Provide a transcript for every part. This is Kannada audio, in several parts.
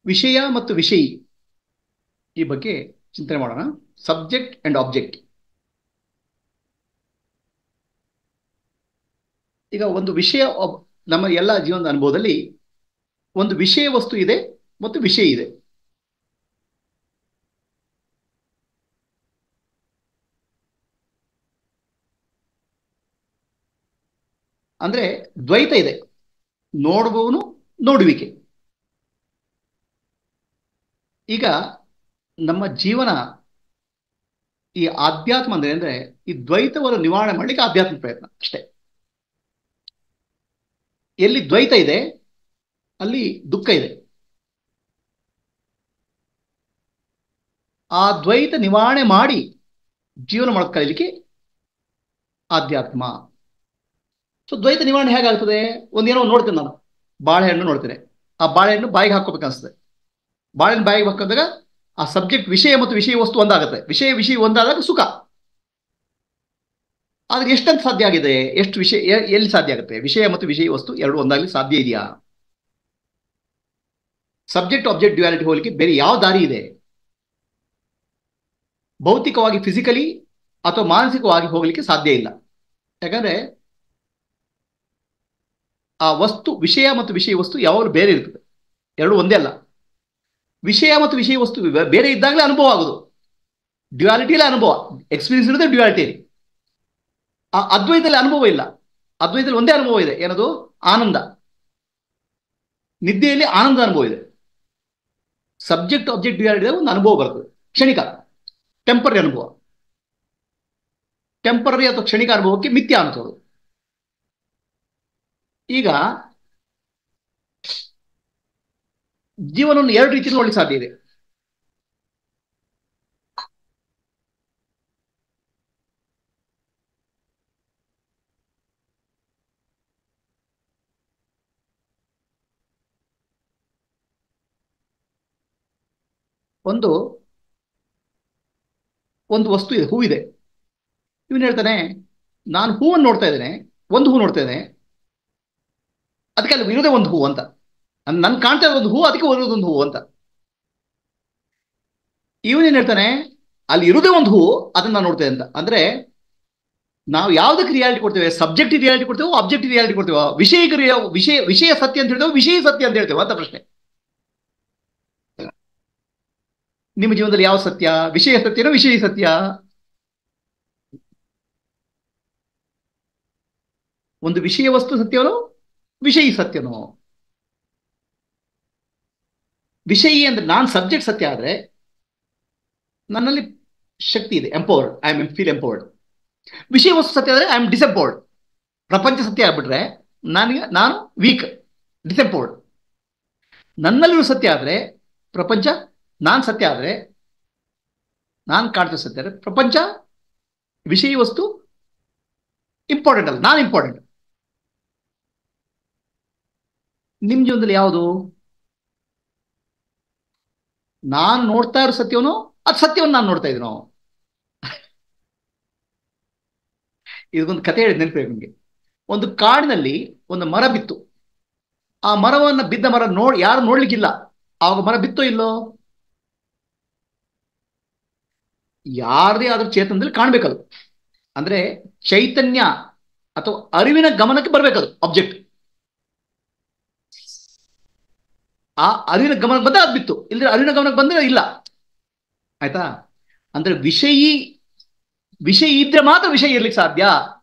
ವಿಷಯ ಮತ್ತು ವಿಷಯಿ ಈ ಬಗ್ಗೆ ಚಿಂತನೆ ಮಾಡೋಣ ಸಬ್ಜೆಕ್ಟ್ ಅಂಡ್ ಆಬ್ಜೆಕ್ಟ್ ಈಗ ಒಂದು ವಿಷಯ ಒಬ್- ನಮ್ಮ ಎಲ್ಲ ಜೀವನದ ಅನುಭವದಲ್ಲಿ ಒಂದು ವಿಷಯ ವಸ್ತು ಇದೆ ಮತ್ತು ವಿಷಯ ಇದೆ ಅಂದ್ರೆ ದ್ವೈತ ಇದೆ ನೋಡುವವನು ನೋಡುವಿಕೆ ಈಗ ನಮ್ಮ ಜೀವನ ಈ ಆಧ್ಯಾತ್ಮ ಅಂದ್ರೆ ಅಂದ್ರೆ ಈ ದ್ವೈತವನ್ನು ನಿವಾರಣೆ ಮಾಡಲಿಕ್ಕೆ ಆಧ್ಯಾತ್ಮ ಪ್ರಯತ್ನ ಅಷ್ಟೇ ಎಲ್ಲಿ ದ್ವೈತ ಇದೆ ಅಲ್ಲಿ ದುಃಖ ಇದೆ ಆ ದ್ವೈತ ನಿವಾರಣೆ ಮಾಡಿ ಜೀವನ ಮಾಡೋದು ಕಲೀಲಿಕ್ಕೆ ಆಧ್ಯಾತ್ಮ ಸೊ ದ್ವೈತ ನಿವಾರಣೆ ಹೇಗಾಗ್ತದೆ ಒಂದೇನೋ ನೋಡ್ತೇನೆ ನಾನು ಬಾಳೆಹಣ್ಣು ನೋಡ್ತೇನೆ ಆ ಬಾಳೆಹಣ್ಣು ಬಾಯಿಗೆ ಹಾಕೋಬೇಕು ಅನ್ಸ್ತದೆ ಬಾಳೆಹಣ್ಣು ಬಾಯಿಗೆ ಹಾಕಿದಾಗ ಆ ಸಬ್ಜೆಕ್ಟ್ ವಿಷಯ ಮತ್ತು ವಿಷಯ ವಸ್ತು ಒಂದಾಗುತ್ತೆ ವಿಷಯ ವಿಷಯ ಒಂದಾದಾಗ ಸುಖ ಆದ್ರೆ ಎಷ್ಟಂತ ಸಾಧ್ಯ ಆಗಿದೆ ಎಷ್ಟು ವಿಷಯ ಎ- ಎಲ್ಲಿ ಸಾಧ್ಯ ಆಗುತ್ತೆ ವಿಷಯ ಮತ್ತು ವಿಷಯ ವಸ್ತು ಎರಡು ಒಂದಾಗಲಿ ಸಾಧ್ಯ ಇದೆಯಾ ಸಬ್ಜೆಕ್ಟ್ ಆಬ್ಜೆಕ್ಟ್ ಡ್ಯುಯಾಲಿಟಿ ಹೋಲಿಕೆ ಬೇರೆ ಯಾವ ದಾರಿ ಇದೆ ಭೌತಿಕವಾಗಿ ಫಿಸಿಕಲಿ ಅಥವಾ ಮಾನಸಿಕವಾಗಿ ಹೋಗ್ಲಿಕ್ಕೆ ಸಾಧ್ಯ ಇಲ್ಲ ಯಾಕಂದ್ರೆ ಆ ವಸ್ತು ವಿಷಯ ಮತ್ತು ವಿಷಯ ವಸ್ತು ಯಾವಾಗಲೂ ಬೇರೆ ಇರ್ತದೆ ಎರಡು ಒಂದೇ ಅಲ್ಲ ವಿಷಯ ಮತ್ತು ವಿಷಯ ವಸ್ತು ಬೇ- ಬೇರೆ ಇದ್ದಾಗಲೇ ಅನುಭವ ಆಗೋದು ಡ್ಯುಯಾಲಿಟಿಯಲ್ಲಿ ಅನುಭವ ಎಕ್ಸ್ಪೀರಿಯನ್ಸ್ ಇರೋದೇ ಡ್ಯುಯಾಲಿಟಿ ಆ ಅದ್ವೈತದಲ್ಲಿ ಅನುಭವ ಇಲ್ಲ ಅದ್ವೈತದಲ್ಲಿ ಒಂದೇ ಅನುಭವ ಇದೆ ಏನದು ಆನಂದ ನಿದ್ದೆಯಲ್ಲಿ ಆನಂದ ಅನುಭವ ಇದೆ ಸಬ್ಜೆಕ್ಟ್ ಆಬ್ಜೆಕ್ಟ್ ಡ್ಯುಯಾಲಿಟಿ ಒಂದು ಅನುಭವ ಬರ್ತದೆ ಕ್ಷಣಿಕ ಟೆಂಪರರಿ ಅನುಭವ ಟೆಂಪರರಿ ಅಥವಾ ಕ್ಷಣಿಕ ಅನುಭವಕ್ಕೆ ಮಿಥ್ಯ ಅನ್ಸೋದು ಈಗ ಜೀವನವನ್ನು ಎರಡು ರೀತಿಯಲ್ಲಿ ನೋಡ್ಲಿಕ್ಕೆ ಸಾಧ್ಯ ಇದೆ ಒಂದು ಒಂದು ವಸ್ತು ಇದೆ ಹೂ ಇದೆ ಇವನು ಹೇಳ್ತಾನೆ ನಾನು ಹೂವನ್ನು ನೋಡ್ತಾ ಇದ್ದೇನೆ ಒಂದು ಹೂ ನೋಡ್ತಾ ಇದ್ದೇನೆ ಅದಕ್ಕೆ ಅಲ್ಲಿ ಇರೋದೇ ಒಂದು ಹೂ ಅಂತ ನನ್ ಕಾಣ್ತಾ ಇರೋ ಒಂದು ಹೂ ಅದಕ್ಕೆ ಇರೋದೊಂದು ಹೂ ಅಂತ ಇವನೇನ್ ಹೇಳ್ತಾನೆ ಅಲ್ಲಿ ಇರೋದೇ ಒಂದು ಹೂ ಅದನ್ನ ನಾನು ನೋಡ್ತೇನೆ ಅಂತ ಅಂದ್ರೆ ನಾವು ಯಾವ್ದಕ್ಕೆ ರಿಯಾಲಿಟಿ ಕೊಡ್ತೇವೆ ಸಬ್ಜೆಕ್ಟಿವ್ ರಿಯಾಲಿಟಿ ಕೊಡ್ತೇವೆ ಆಬ್ಜೆಕ್ಟಿವ್ ರಿಯಾಲಿಟಿ ಕೊಡ್ತೇವೆ ವಿಷಯ ವಿಷಯ ವಿಷಯ ಸತ್ಯ ಅಂತ ಹೇಳ್ತೇವೆ ವಿಷಯ ಸತ್ಯ ಅಂತ ಹೇಳ್ತೇವೆ ಅಂತ ಪ್ರಶ್ನೆ ನಿಮ್ಮ ಜೀವನದಲ್ಲಿ ಯಾವ ಸತ್ಯ ವಿಷಯ ಸತ್ಯನೋ ವಿಷಯ ಸತ್ಯ ಒಂದು ವಿಷಯ ವಸ್ತು ಸತ್ಯವನೋ ವಿಷಯಿ ಸತ್ಯನೋ ವಿಷಯಿ ಅಂದ್ರೆ ನಾನು ಸಬ್ಜೆಕ್ಟ್ ಸತ್ಯ ಆದ್ರೆ ನನ್ನಲ್ಲಿ ಶಕ್ತಿ ಇದೆ empowered I am feel empowered ವಿಷಯ ವಸ್ತು ಸತ್ಯ ಆದ್ರೆ ಐ ಆಮ್ ಡಿಸೆಂಪವರ್ಡ್ ಪ್ರಪಂಚ ಸತ್ಯ ಆಗ್ಬಿಟ್ರೆ ನನಗೆ ನಾನು ವೀಕ್ ಡಿಸೆಂಪವರ್ಡ್ ನನ್ನಲ್ಲಿರೋ ಸತ್ಯ ಆದ್ರೆ ಪ್ರಪಂಚ ನಾನು ಸತ್ಯ ಆದ್ರೆ ನಾನು ಕಾಣ್ತಾ ಸತ್ಯ ಆದ್ರೆ ಪ್ರಪಂಚ ವಿಷಯ ವಸ್ತು ಇಂಪಾರ್ಟೆಂಟ್ ಅಲ್ಲ ನಾನು ಇಂಪಾರ್ಟೆಂಟ್ ನಿಮ್ ಜೀವನದಲ್ಲಿ ಯಾವುದು ನಾನು ನೋಡ್ತಾ ಇರೋ ಸತ್ಯವನು ಅದು ಸತ್ಯವನ್ನು ನಾನು ನೋಡ್ತಾ ಇದ್ದೀನೋ ಇದೊಂದು ಕತೆ ಹೇಳಿದ್ ನೆನಪಿದೆ ನಿಮಗೆ ಒಂದು ಕಾಡಿನಲ್ಲಿ ಒಂದು ಮರ ಬಿತ್ತು ಆ ಮರವನ್ನ ಬಿದ್ದ ಮರ ನೋಡ್ ಯಾರು ನೋಡ್ಲಿಕ್ಕಿಲ್ಲ ಆವಾಗ ಮರ ಬಿತ್ತೋ ಇಲ್ಲೋ ಯಾರದೇ ಆದ್ರೂ ಚೇತನದಲ್ಲಿ ಕಾಣ್ಬೇಕದು ಅಂದ್ರೆ ಚೈತನ್ಯ ಅಥವಾ ಅರಿವಿನ ಗಮನಕ್ಕೆ ಬರ್ಬೇಕದು ಆಬ್ಜೆಕ್ಟ್ ಆ ಅರಿವಿನ ಗಮನಕ್ಕೆ ಬಂದ್ರೆ ಅದು ಬಿತ್ತು ಇಲ್ಲದ್ರೆ ಅರಿವಿನ ಗಮನಕ್ಕೆ ಬಂದ್ರೆ ಇಲ್ಲ ಆಯ್ತಾ ಅಂದ್ರೆ ವಿಷಯಿ ವಿಷಯ ಇದ್ರೆ ಮಾತ್ರ ವಿಷಯ ಇರ್ಲಿಕ್ಕೆ ಸಾಧ್ಯ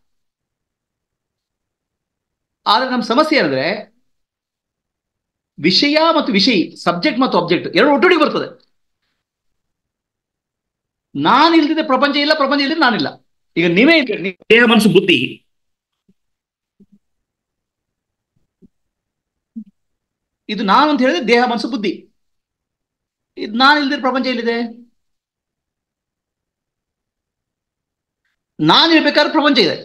ಆದ್ರೆ ನಮ್ಮ ಸಮಸ್ಯೆ ಏನಂದ್ರೆ ವಿಷಯ ಮತ್ತು ವಿಷಯಿ ಸಬ್ಜೆಕ್ಟ್ ಮತ್ತು ಆಬ್ಜೆಕ್ಟ್ ಎರಡು ಒಟ್ಟೊಟ್ಟಿಗೆ ಬರ್ತದೆ ನಾನು ಇಲ್ದಿದ್ರೆ ಪ್ರಪಂಚ ಇಲ್ಲ ಪ್ರಪಂಚ ಇಲ್ಲದೆ ನಾನಿಲ್ಲ ಈಗ ನೀವೇ ಇದ್ದೀರಿ, ನೀವು ದೇಹ ಮನಸ್ಸು ಬುದ್ಧಿ ಇದು ನಾನು ಅಂತ ಹೇಳಿದ್ರೆ ದೇಹ ಮನಸ್ಸು ಬುದ್ಧಿ ಇದು ನಾನು ಇಲ್ದಿದ್ರೆ ಪ್ರಪಂಚ ಎಲ್ಲಿದೆ ನಾನು ಇರ್ಬೇಕಾದ್ರೆ ಪ್ರಪಂಚ ಇದೆ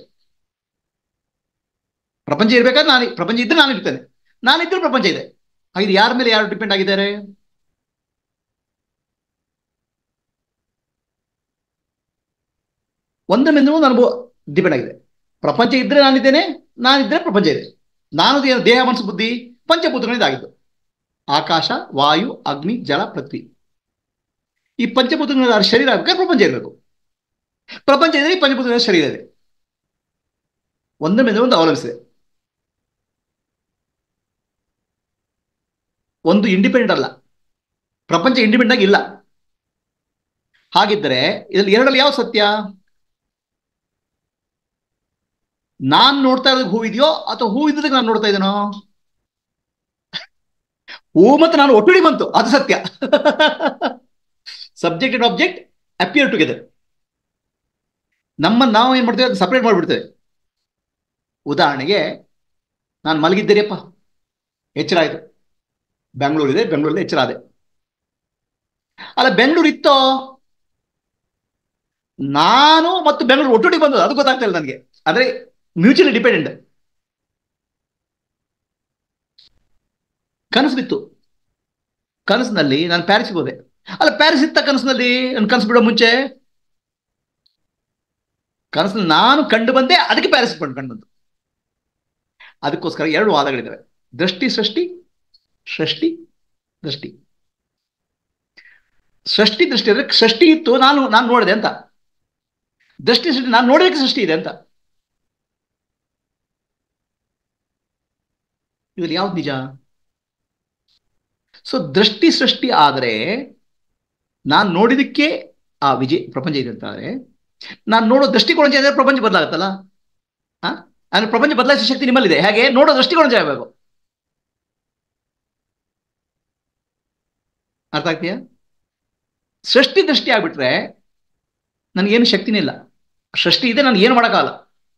ಪ್ರಪಂಚ ಇರ್ಬೇಕಾದ್ರೆ ನಾನು ಪ್ರಪಂಚ ಇದ್ರೆ ನಾನು ಇರ್ತೇನೆ ನಾನಿದ್ರೆ ಪ್ರಪಂಚ ಇದೆ ಹಾಗಿದ್ರೆ ಯಾರ ಮೇಲೆ ಯಾರು ಡಿಪೆಂಡ್ ಆಗಿದ್ದಾರೆ ಒಂದರ ಮೇಲೆ ಒಂದು ಅನುಭವ ಡಿಪೆಂಡ್ ಆಗಿದೆ ಪ್ರಪಂಚ ಇದ್ರೆ ನಾನಿದ್ದೇನೆ ನಾನಿದ್ರೆ ಪ್ರಪಂಚ ಇದೆ ನಾನು ದೇ- ದೇಹ ಮನಸ್ಸು ಬುದ್ಧಿ ಪಂಚಭೂತಗಳಿಂದ ಆಗಿದ್ದು ಆಕಾಶ ವಾಯು ಅಗ್ನಿ ಜಲ ಪೃಥ್ವಿ ಈ ಪಂಚಭೂತಗಳ ಶರೀರ ಆಗಬೇಕಾದ್ರೆ ಪ್ರಪಂಚ ಇರಬೇಕು ಪ್ರಪಂಚ ಇದ್ರೆ ಈ ಪಂಚಭೂತಗಳ ಶರೀರ ಇದೆ ಒಂದ್ರ ಮೇಲೆ ಒಂದು ಅವಲಂಬಿಸಿದೆ ಒಂದು ಇಂಡಿಪೆಂಡೆಂಟ್ ಅಲ್ಲ ಪ್ರಪಂಚ ಇಂಡಿಪೆಂಡೆಂಟ್ ಆಗಿ ಇಲ್ಲ ಹಾಗಿದ್ದರೆ ಇದರಲ್ಲಿ ಎರಡಲ್ಲಿ ಯಾವ ಸತ್ಯ ನಾನ್ ನೋಡ್ತಾ ಇರೋದಕ್ಕೆ ಹೂ ಇದೆಯೋ ಅಥವಾ ಹೂ ಇದ್ದದಕ್ಕೆ ನಾನು ನೋಡ್ತಾ ಇದ್ದೇನೋ ಹೂ ಮತ್ತು ನಾನು ಒಟ್ಟುಡಿ ಬಂತು ಅದು ಸತ್ಯ subject and object appear together ನಮ್ಮ ನಾವು ಏನ್ ಮಾಡ್ತೇವೆ ಅದು ಸಪರೇಟ್ ಮಾಡಿಬಿಡ್ತೇವೆ ಉದಾಹರಣೆಗೆ ನಾನು ಮಲಗಿದ್ದೇರಿಯಪ್ಪ ಎಚ್ಚರ ಆಯ್ತು ಬೆಂಗಳೂರು ಇದೆ ಬೆಂಗಳೂರಲ್ಲಿ ಎಚ್ಚರ ಆದೆ ಅಲ್ಲ ಬೆಂಗಳೂರು ಇತ್ತೋ ನಾನು ಮತ್ತು ಬೆಂಗಳೂರು ಒಟ್ಟೊಟ್ಟಿಗೆ ಬಂದದ್ದು ಅದು ಗೊತ್ತಾಗ್ತಾ ಇಲ್ಲ ನನಗೆ ಅಂದ್ರೆ ಮ್ಯೂಚುವಲಿ ಡಿಪೆಂಡೆಂಟ್ ಕನಸು ಬಿತ್ತು ಕನಸಿನಲ್ಲಿ ನಾನು ಪ್ಯಾರಿಸ್ಗೆ ಹೋದೆ ಅಲ್ಲ ಪ್ಯಾರಿಸ್ ಇತ್ತ ಕನಸಿನಲ್ಲಿ ನನ್ನ ಕನಸು ಬಿಡೋ ಮುಂಚೆ ಕನಸಿನಲ್ಲಿ ನಾನು ಕಂಡು ಬಂದೆ ಅದಕ್ಕೆ ಪ್ಯಾರಿಸ್ ಕಂಡು ಕಂಡು ಬಂತು ಅದಕ್ಕೋಸ್ಕರ ಎರಡು ವಾದಗಳಿದ್ದಾವೆ ದೃಷ್ಟಿ ಸೃಷ್ಟಿ ಸೃಷ್ಟಿ ದೃಷ್ಟಿ ಸೃಷ್ಟಿ ದೃಷ್ಟಿ ಅಂದ್ರೆ ಸೃಷ್ಟಿ ಇತ್ತು ನಾನು ನಾನು ನೋಡಿದೆ ಅಂತ ದೃಷ್ಟಿ ಸೃಷ್ಟಿ ನಾನು ನೋಡೋದಕ್ಕೆ ಸೃಷ್ಟಿ ಇದೆ ಅಂತ ಇದರಲ್ಲಿ ಯಾವ್ದು ನಿಜ ಸೊ ದೃಷ್ಟಿ ಸೃಷ್ಟಿ ಆದರೆ ನಾನು ನೋಡಿದಕ್ಕೆ ಆ ವಿಜಯ ಪ್ರಪಂಚ ಇದೆ ಅಂತಾದ್ರೆ ನಾನು ನೋಡೋ ದೃಷ್ಟಿಕೋನ ಚೇಂಜ್ ಆದ್ರೆ ಪ್ರಪಂಚ ಬದಲಾಗುತ್ತಲ್ಲ ಹಾ ಅಂದ್ರೆ ಪ್ರಪಂಚ ಬದಲಾಯಿಸೋ ಶಕ್ತಿ ನಿಮ್ಮಲ್ಲಿದೆ ಹಾಗೆ ನೋಡೋ ದೃಷ್ಟಿಕೋನ ಚೇಂಜ್ ಆಗಬೇಕು ಅರ್ಥ ಆಗ್ತೀಯಾ ಸೃಷ್ಟಿ ದೃಷ್ಟಿ ಆಗ್ಬಿಟ್ರೆ ನನಗೇನು ಶಕ್ತಿನೇ ಇಲ್ಲ ಸೃಷ್ಟಿ ಇದೆ ನಾನು ಏನು ಮಾಡೋಕ್ಕಾಗಲ್ಲ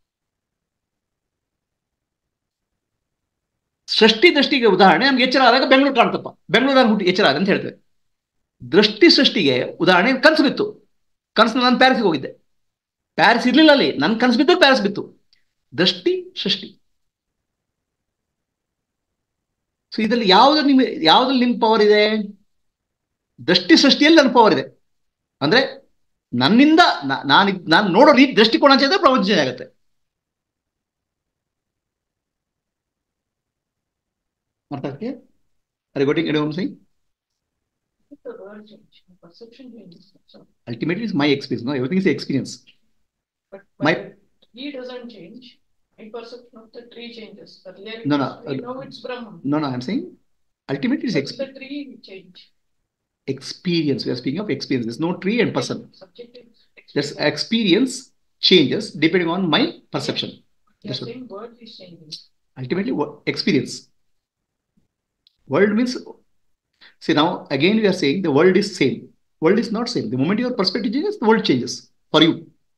ಸೃಷ್ಟಿ ದೃಷ್ಟಿಗೆ ಉದಾಹರಣೆ ನಮ್ಗೆ ಎಚ್ಚರ ಆದಾಗ ಬೆಂಗಳೂರು ಕಾಣ್ತಪ್ಪ ಬೆಂಗಳೂರಲ್ಲಿ ಹುಟ್ಟಿ ಎಚ್ಚರ ಆದ ಅಂತ ಹೇಳ್ತೇವೆ ದೃಷ್ಟಿ ಸೃಷ್ಟಿಗೆ ಉದಾಹರಣೆ ಕನಸು ಬಿತ್ತು ಕನಸು ನಾನು ಪ್ಯಾರಿಸ್ಗೆ ಹೋಗಿದ್ದೆ ಪ್ಯಾರಿಸ್ ಇರ್ಲಿಲ್ಲ ಅಲ್ಲಿ ನನ್ನ ಕನಸು ಬಿದ್ದು ಪ್ಯಾರಿಸ್ ಬಿತ್ತು ದೃಷ್ಟಿ ಸೃಷ್ಟಿ ಸೊ ಇದರಲ್ಲಿ ಯಾವ್ದು ನಿಮ್ ಯಾವ್ದ್ರಲ್ಲಿ ನಿಮ್ ಪವರ್ ಇದೆ ದೃಷ್ಟಿ ಸೃಷ್ಟಿಯಲ್ಲಿ ನನ್ನ ಪವರ್ ಇದೆ ಅಂದ್ರೆ ನನ್ನಿಂದ ನಾನು ನಾನು ನೋಡೋ ರೀತಿ ದೃಷ್ಟಿಕೋನ ಚೇಂಜ್ ಪ್ರಪಂಚ ಚೇಂಜ್ ಆಗುತ್ತೆ ಅರ್ಥ ಆಗ್ತೀಯಾ ಅರೆ ಗೋಟಿಂಗ್ ಎಡಿ ಹೋಮ್ ಸೈಂಗ್ The world change, perception changes. So, ultimately it's my experience no everything is experience but My- my tree doesn't change. My perception of the tree changes. Earlier it No, no, was- we uh, know it's Brahman. no no i'm saying ultimately it's But exp- the tree will change. experience we are speaking of experience there's no tree and person Subjective there's experience. experience changes depending on my perception They are That's what- saying world is changing. ultimately what experience world means see now again we are saying the world is same world is not same the moment your perspective changes the world changes for you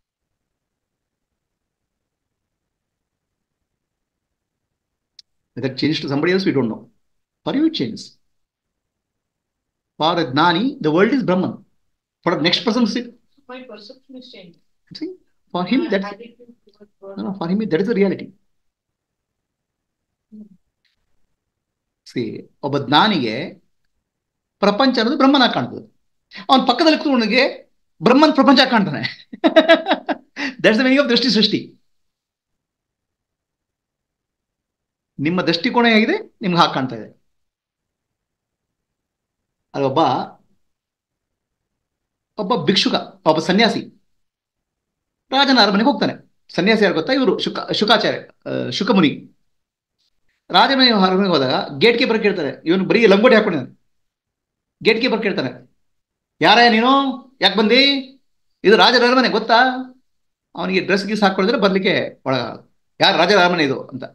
whether it changes to somebody else we don't know for you it changes for a gnani the world is brahman for the next person see, My perception is changing. see, for him My that's attitude towards world. no, no, for him that is the reality see ಒಬ್ಬ ಜ್ಞಾನಿಗೆ ಪ್ರಪಂಚ ಅನ್ನೋದು ಬ್ರಹ್ಮನ ಕಾಣ್ತದೆ ಅವನ ಪಕ್ಕದಲ್ಲಿ ಕೂತ್ಕೊಂಡವನಿಗೆ ಬ್ರಹ್ಮನ್ ಪ್ರಪಂಚ ಕಾಣ್ತಾನೆ ದಟ್ಸ್ ದ ಮೀನಿಂಗ್ ಆಫ್ ದೃಷ್ಟಿ ಸೃಷ್ಟಿ ನಿಮ್ಮ ದೃಷ್ಟಿಕೋನ ಹೇಗಿದೆ ನಿಮ್ಗೆ ಹಾಗೆ ಕಾಣ್ತಾ ಇದೆ ಅದು ಒಬ್ಬ ಒಬ್ಬ ಭಿಕ್ಷುಕ ಒಬ್ಬ ಸನ್ಯಾಸಿ ರಾಜನ ಅರಮನೆಗೆ ಹೋಗ್ತಾನೆ ಸನ್ಯಾಸಿ ಯಾರು ಗೊತ್ತಾ ಇವರು ಶುಕ ಶುಕಾಚಾರ್ಯ ಆ, ಶುಕಮುನಿ ರಾಜನ ಅರಮನೆಗೆ ಹೋದಾಗ ಗೇಟ್ ಕೀಪರ್ ಕೇಳ್ತಾನೆ ಇವನು ಬರೀ ಲಂಗೋಟಿ ಹಾಕೊಂಡಿದ್ದಾನೆ ಗೇಟ್ ಕೀಪರ್ ಕೇಳ್ತಾನೆ ಯಾರೇ ನೀನು ಯಾಕೆ ಬಂದಿ ಇದು ರಾಜರ ಅರಮನೆ ಗೊತ್ತಾ ಅವನಿಗೆ ಡ್ರೆಸ್ ಗೀಸ್ ಹಾಕೊಳಿದ್ರೆ ಬರ್ಲಿಕ್ಕೆ ಒಳಗ ಯಾರು ರಾಜರ ಅರಮನೆ ಇದು ಅಂತ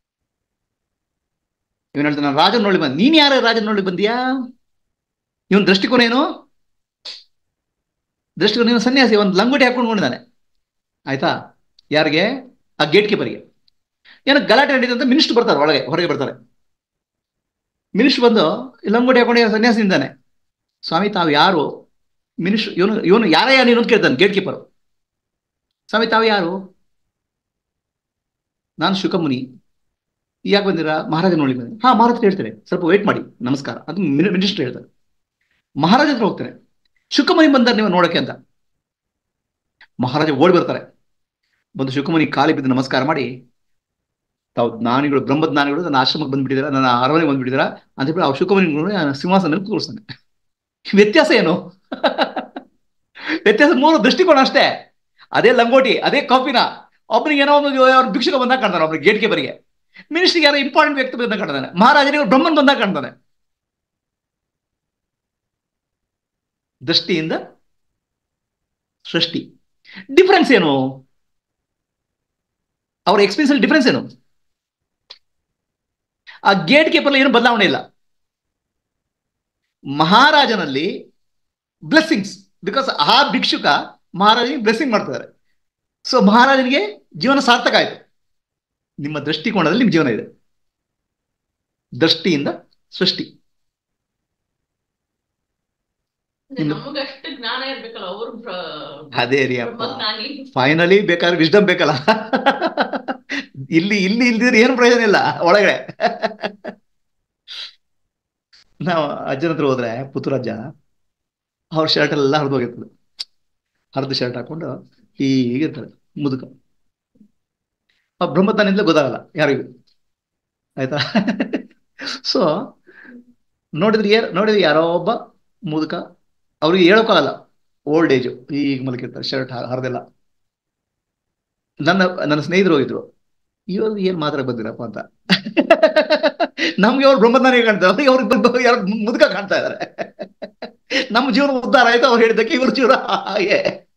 ಇವನು ಹೇಳ್ತಾನೆ ನಾನು ರಾಜನ ನೋಡಿ ಬಂದ ನೀನ್ ಯಾರ ರಾಜನ ನೋಡಿ ಬಂದಿಯಾ ಇವನ್ ದೃಷ್ಟಿಕೋನ ಏನು ದೃಷ್ಟಿಕೋನ ಇವನು ಸನ್ಯಾಸಿ ಒಂದು ಲಂಗೋಟಿ ಹಾಕೊಂಡ್ಕೊಂಡಿದ್ದಾನೆ ಆಯ್ತಾ ಯಾರಿಗೆ ಆ ಗೇಟ್ ಕೀಪರ್ಗೆ ಏನೋ ಗಲಾಟೆ ನಡೀತಂತ ಅಂತ ಮಿನಿಸ್ಟರ್ ಬರ್ತಾರೆ ಒಳಗೆ ಹೊರಗೆ ಬರ್ತಾರೆ ಮಿನಿಸ್ಟರ್ ಬಂದು ಈ ಲಂಗೋಟಿ ಹಾಕೊಂಡು ಸನ್ಯಾಸಿ ನಿಂತಾನೆ ಸ್ವಾಮಿ ತಾವು ಯಾರು ಮಿನಿಸ್ಟರ್ ಇವನು ಇವನು ಯಾರೇ ನೀನು ಅಂತ ಕೇಳ್ತಾನೆ ಗೇಟ್ ಕೀಪರ್ ಸ್ವಾಮಿ ತಾವು ಯಾರು ನಾನು ಶುಕಮುನಿ ಯಾಕೆ ಬಂದಿರಾ ಮಹಾರಾಜ ನೋಡಿ ಬಂದೆ ಹಾ ಮಹಾರಾಜ ಹೇಳ್ತೇನೆ ಸ್ವಲ್ಪ ವೇಟ್ ಮಾಡಿ ನಮಸ್ಕಾರ ಅದು ಮಿನಿಸ್ಟರ್ ಹೇಳ್ತಾರೆ ಮಹಾರಾಜ ಹತ್ರ ಹೋಗ್ತೇನೆ ಶುಕಮುನಿ ಬಂದಾರೆ ನೀವು ನೋಡಕ್ಕೆ ಅಂತ ಮಹಾರಾಜ ಓಡಿ ಬರ್ತಾರೆ ಬಂದು ಶುಕಮುನಿ ಕಾಲಿ ಬಿದ್ದು ನಮಸ್ಕಾರ ಮಾಡಿ ತಾವು ಜ್ಞಾನಿಗಳು ಬ್ರಹ್ಮಜ್ಞಾನಿಗಳು ನನ್ನ ಆಶ್ರಮಕ್ಕೆ ಬಂದ್ಬಿಟ್ಟಿದಾರ ನನ್ನ ಅರಮನೆಗೆ ಬಂದ್ಬಿಟ್ಟಿದಾರ ಅಂತ ಹೇಳಿ ಅವ್ರು ಶುಕಮುನಿಗಳು ಸಿಂಹಾಸನ ಕೂರಿಸ್ತಾನೆ ವ್ಯತ್ಯಾಸ ಏನು ವ್ಯತ್ಯಾಸ ಮೂರು ದೃಷ್ಟಿಕೋನ ಅಷ್ಟೇ ಅದೇ ಲಂಗೋಟಿ ಅದೇ ಕಾಫಿನ ಒಬ್ಬನಿಗೆ ಏನೋ ಒಂದು ಅವ್ರ ಭಿಕ್ಷಕ ಬಂದಾಗ ಕಾಣ್ತಾನೆ ಒಬ್ರಿಗೆ ಗೇಟ್ಗೆ ಬರಿಗೆ ಮಿನಿಸ್ಟ್ರಿಗೆ ಯಾರೋ ಇಂಪಾರ್ಟೆಂಟ್ ವ್ಯಕ್ತಿ ಬಂದಾಗ ಕಾಣ್ತಾನೆ ಮಹಾರಾಜನಿಗೆ ಬ್ರಹ್ಮನ್ ಬಂದಾಗ ಕಾಣ್ತಾನೆ ದೃಷ್ಟಿಯಿಂದ ಸೃಷ್ಟಿ ಡಿಫರೆನ್ಸ್ ಏನು ಅವ್ರ ಎಕ್ಸ್ಪೀರಿಯನ್ಸ್ ಅಲ್ಲಿ ಡಿಫರೆನ್ಸ್ ಏನು ಆ ಗೇಟ್ ಕೀಪರ್ ಏನು ಬದಲಾವಣೆ ಇಲ್ಲ ಮಹಾರಾಜನಲ್ಲಿ ಬ್ಲೆಸ್ಸಿಂಗ್ಸ್ ಬಿಕಾಸ್ ಆ ಭಿಕ್ಷುಕ ಮಹಾರಾಜನಿಗೆ ಬ್ಲೆಸ್ಸಿಂಗ್ ಮಾಡ್ತಾರೆ ಸೊ ಮಹಾರಾಜನಿಗೆ ಜೀವನ ಸಾರ್ಥಕ ಆಯ್ತು ನಿಮ್ಮ ದೃಷ್ಟಿಕೋನದಲ್ಲಿ ನಿಮ್ಮ ಜೀವನ ಇದೆ ದೃಷ್ಟಿಯಿಂದ ಸೃಷ್ಟಿ ಅಂದ್ರೆ ನಮಗಷ್ಟು ಜ್ಞಾನ ಇರ್ಬೇಕಲ್ಲ ಅವರು ಅದೇ ರೀ ಅಪ್ಪ ಬ್ರಹ್ಮಜ್ಞಾನಿ ಫೈನಲಿ ಬೇಕಾದ್ರೆ ವಿಸ್ಡಮ್ ಬೇಕಲ್ಲ ಇಲ್ಲಿ ಇಲ್ಲಿ ಇಲ್ದಿದ್ರೆ ಏನು ಪ್ರಯೋಜನ ಇಲ್ಲ ಒಳಗಡೆ ನಾವು ಅಜ್ಜನ ಹತ್ರ ಹೋದ್ರೆ ಪುತ್ತೂರಜ್ಜ ಅವ್ರ ಶರ್ಟ್ ಎಲ್ಲ ಹರಿದು ಹೋಗಿರ್ತದೆ ಹರಿದು ಶರ್ಟ್ ಹಾಕೊಂಡು ಹೀಗಿರ್ತಾರೆ ಮುದುಕ ಆ ಬ್ರಹ್ಮತಾನಿಂದಲೇ ಗೊತ್ತಾಗಲ್ಲ ಯಾರಿಗೂ ಆಯ್ತಾ ಸೊ ನೋಡಿದ್ರೆ ಯಾರು ನೋಡಿದ್ರೆ ಯಾರೋ ಒಬ್ಬ ಮುದುಕ ಅವ್ರಿಗೆ ಹೇಳೋಕ್ಕಾಗಲ್ಲ ಓಲ್ಡ್ ಏಜು ಈಗ ಮಲಗಿರ್ತಾರೆ ಶರ್ಟ್ ಹರಿದೆಲ್ಲ ನನ್ನ ನನ್ನ ಸ್ನೇಹಿತರು ಹೋಗಿದ್ರು ಇವರು ಏನ್ ಮಾತ್ರ ಬಂದಿರಪ್ಪ ಅಂತ ನಮ್ಗೆ ಅವ್ರು ಬ್ರಹ್ಮಜ್ಞಾನಿಗೆ ಕಾಣ್ತಾರೆ ಅವ್ರಿಗೆ ಅವ್ರಿಗೆ ಯಾರು ಮುದುಕ ಕಾಣ್ತಾ ಇದಾರೆ ನಮ್ಮ ಜೀವನ ಉದ್ಧಾರ ಆಯ್ತು ಅವ್ರು ಹೇಳಿದ್ದಕ್ಕೆ ಇವ್ರ ಜೀವನ ಹಾಗೆ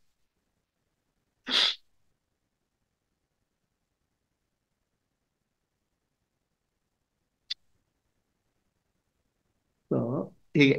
ಸೊ ಹೀಗೆ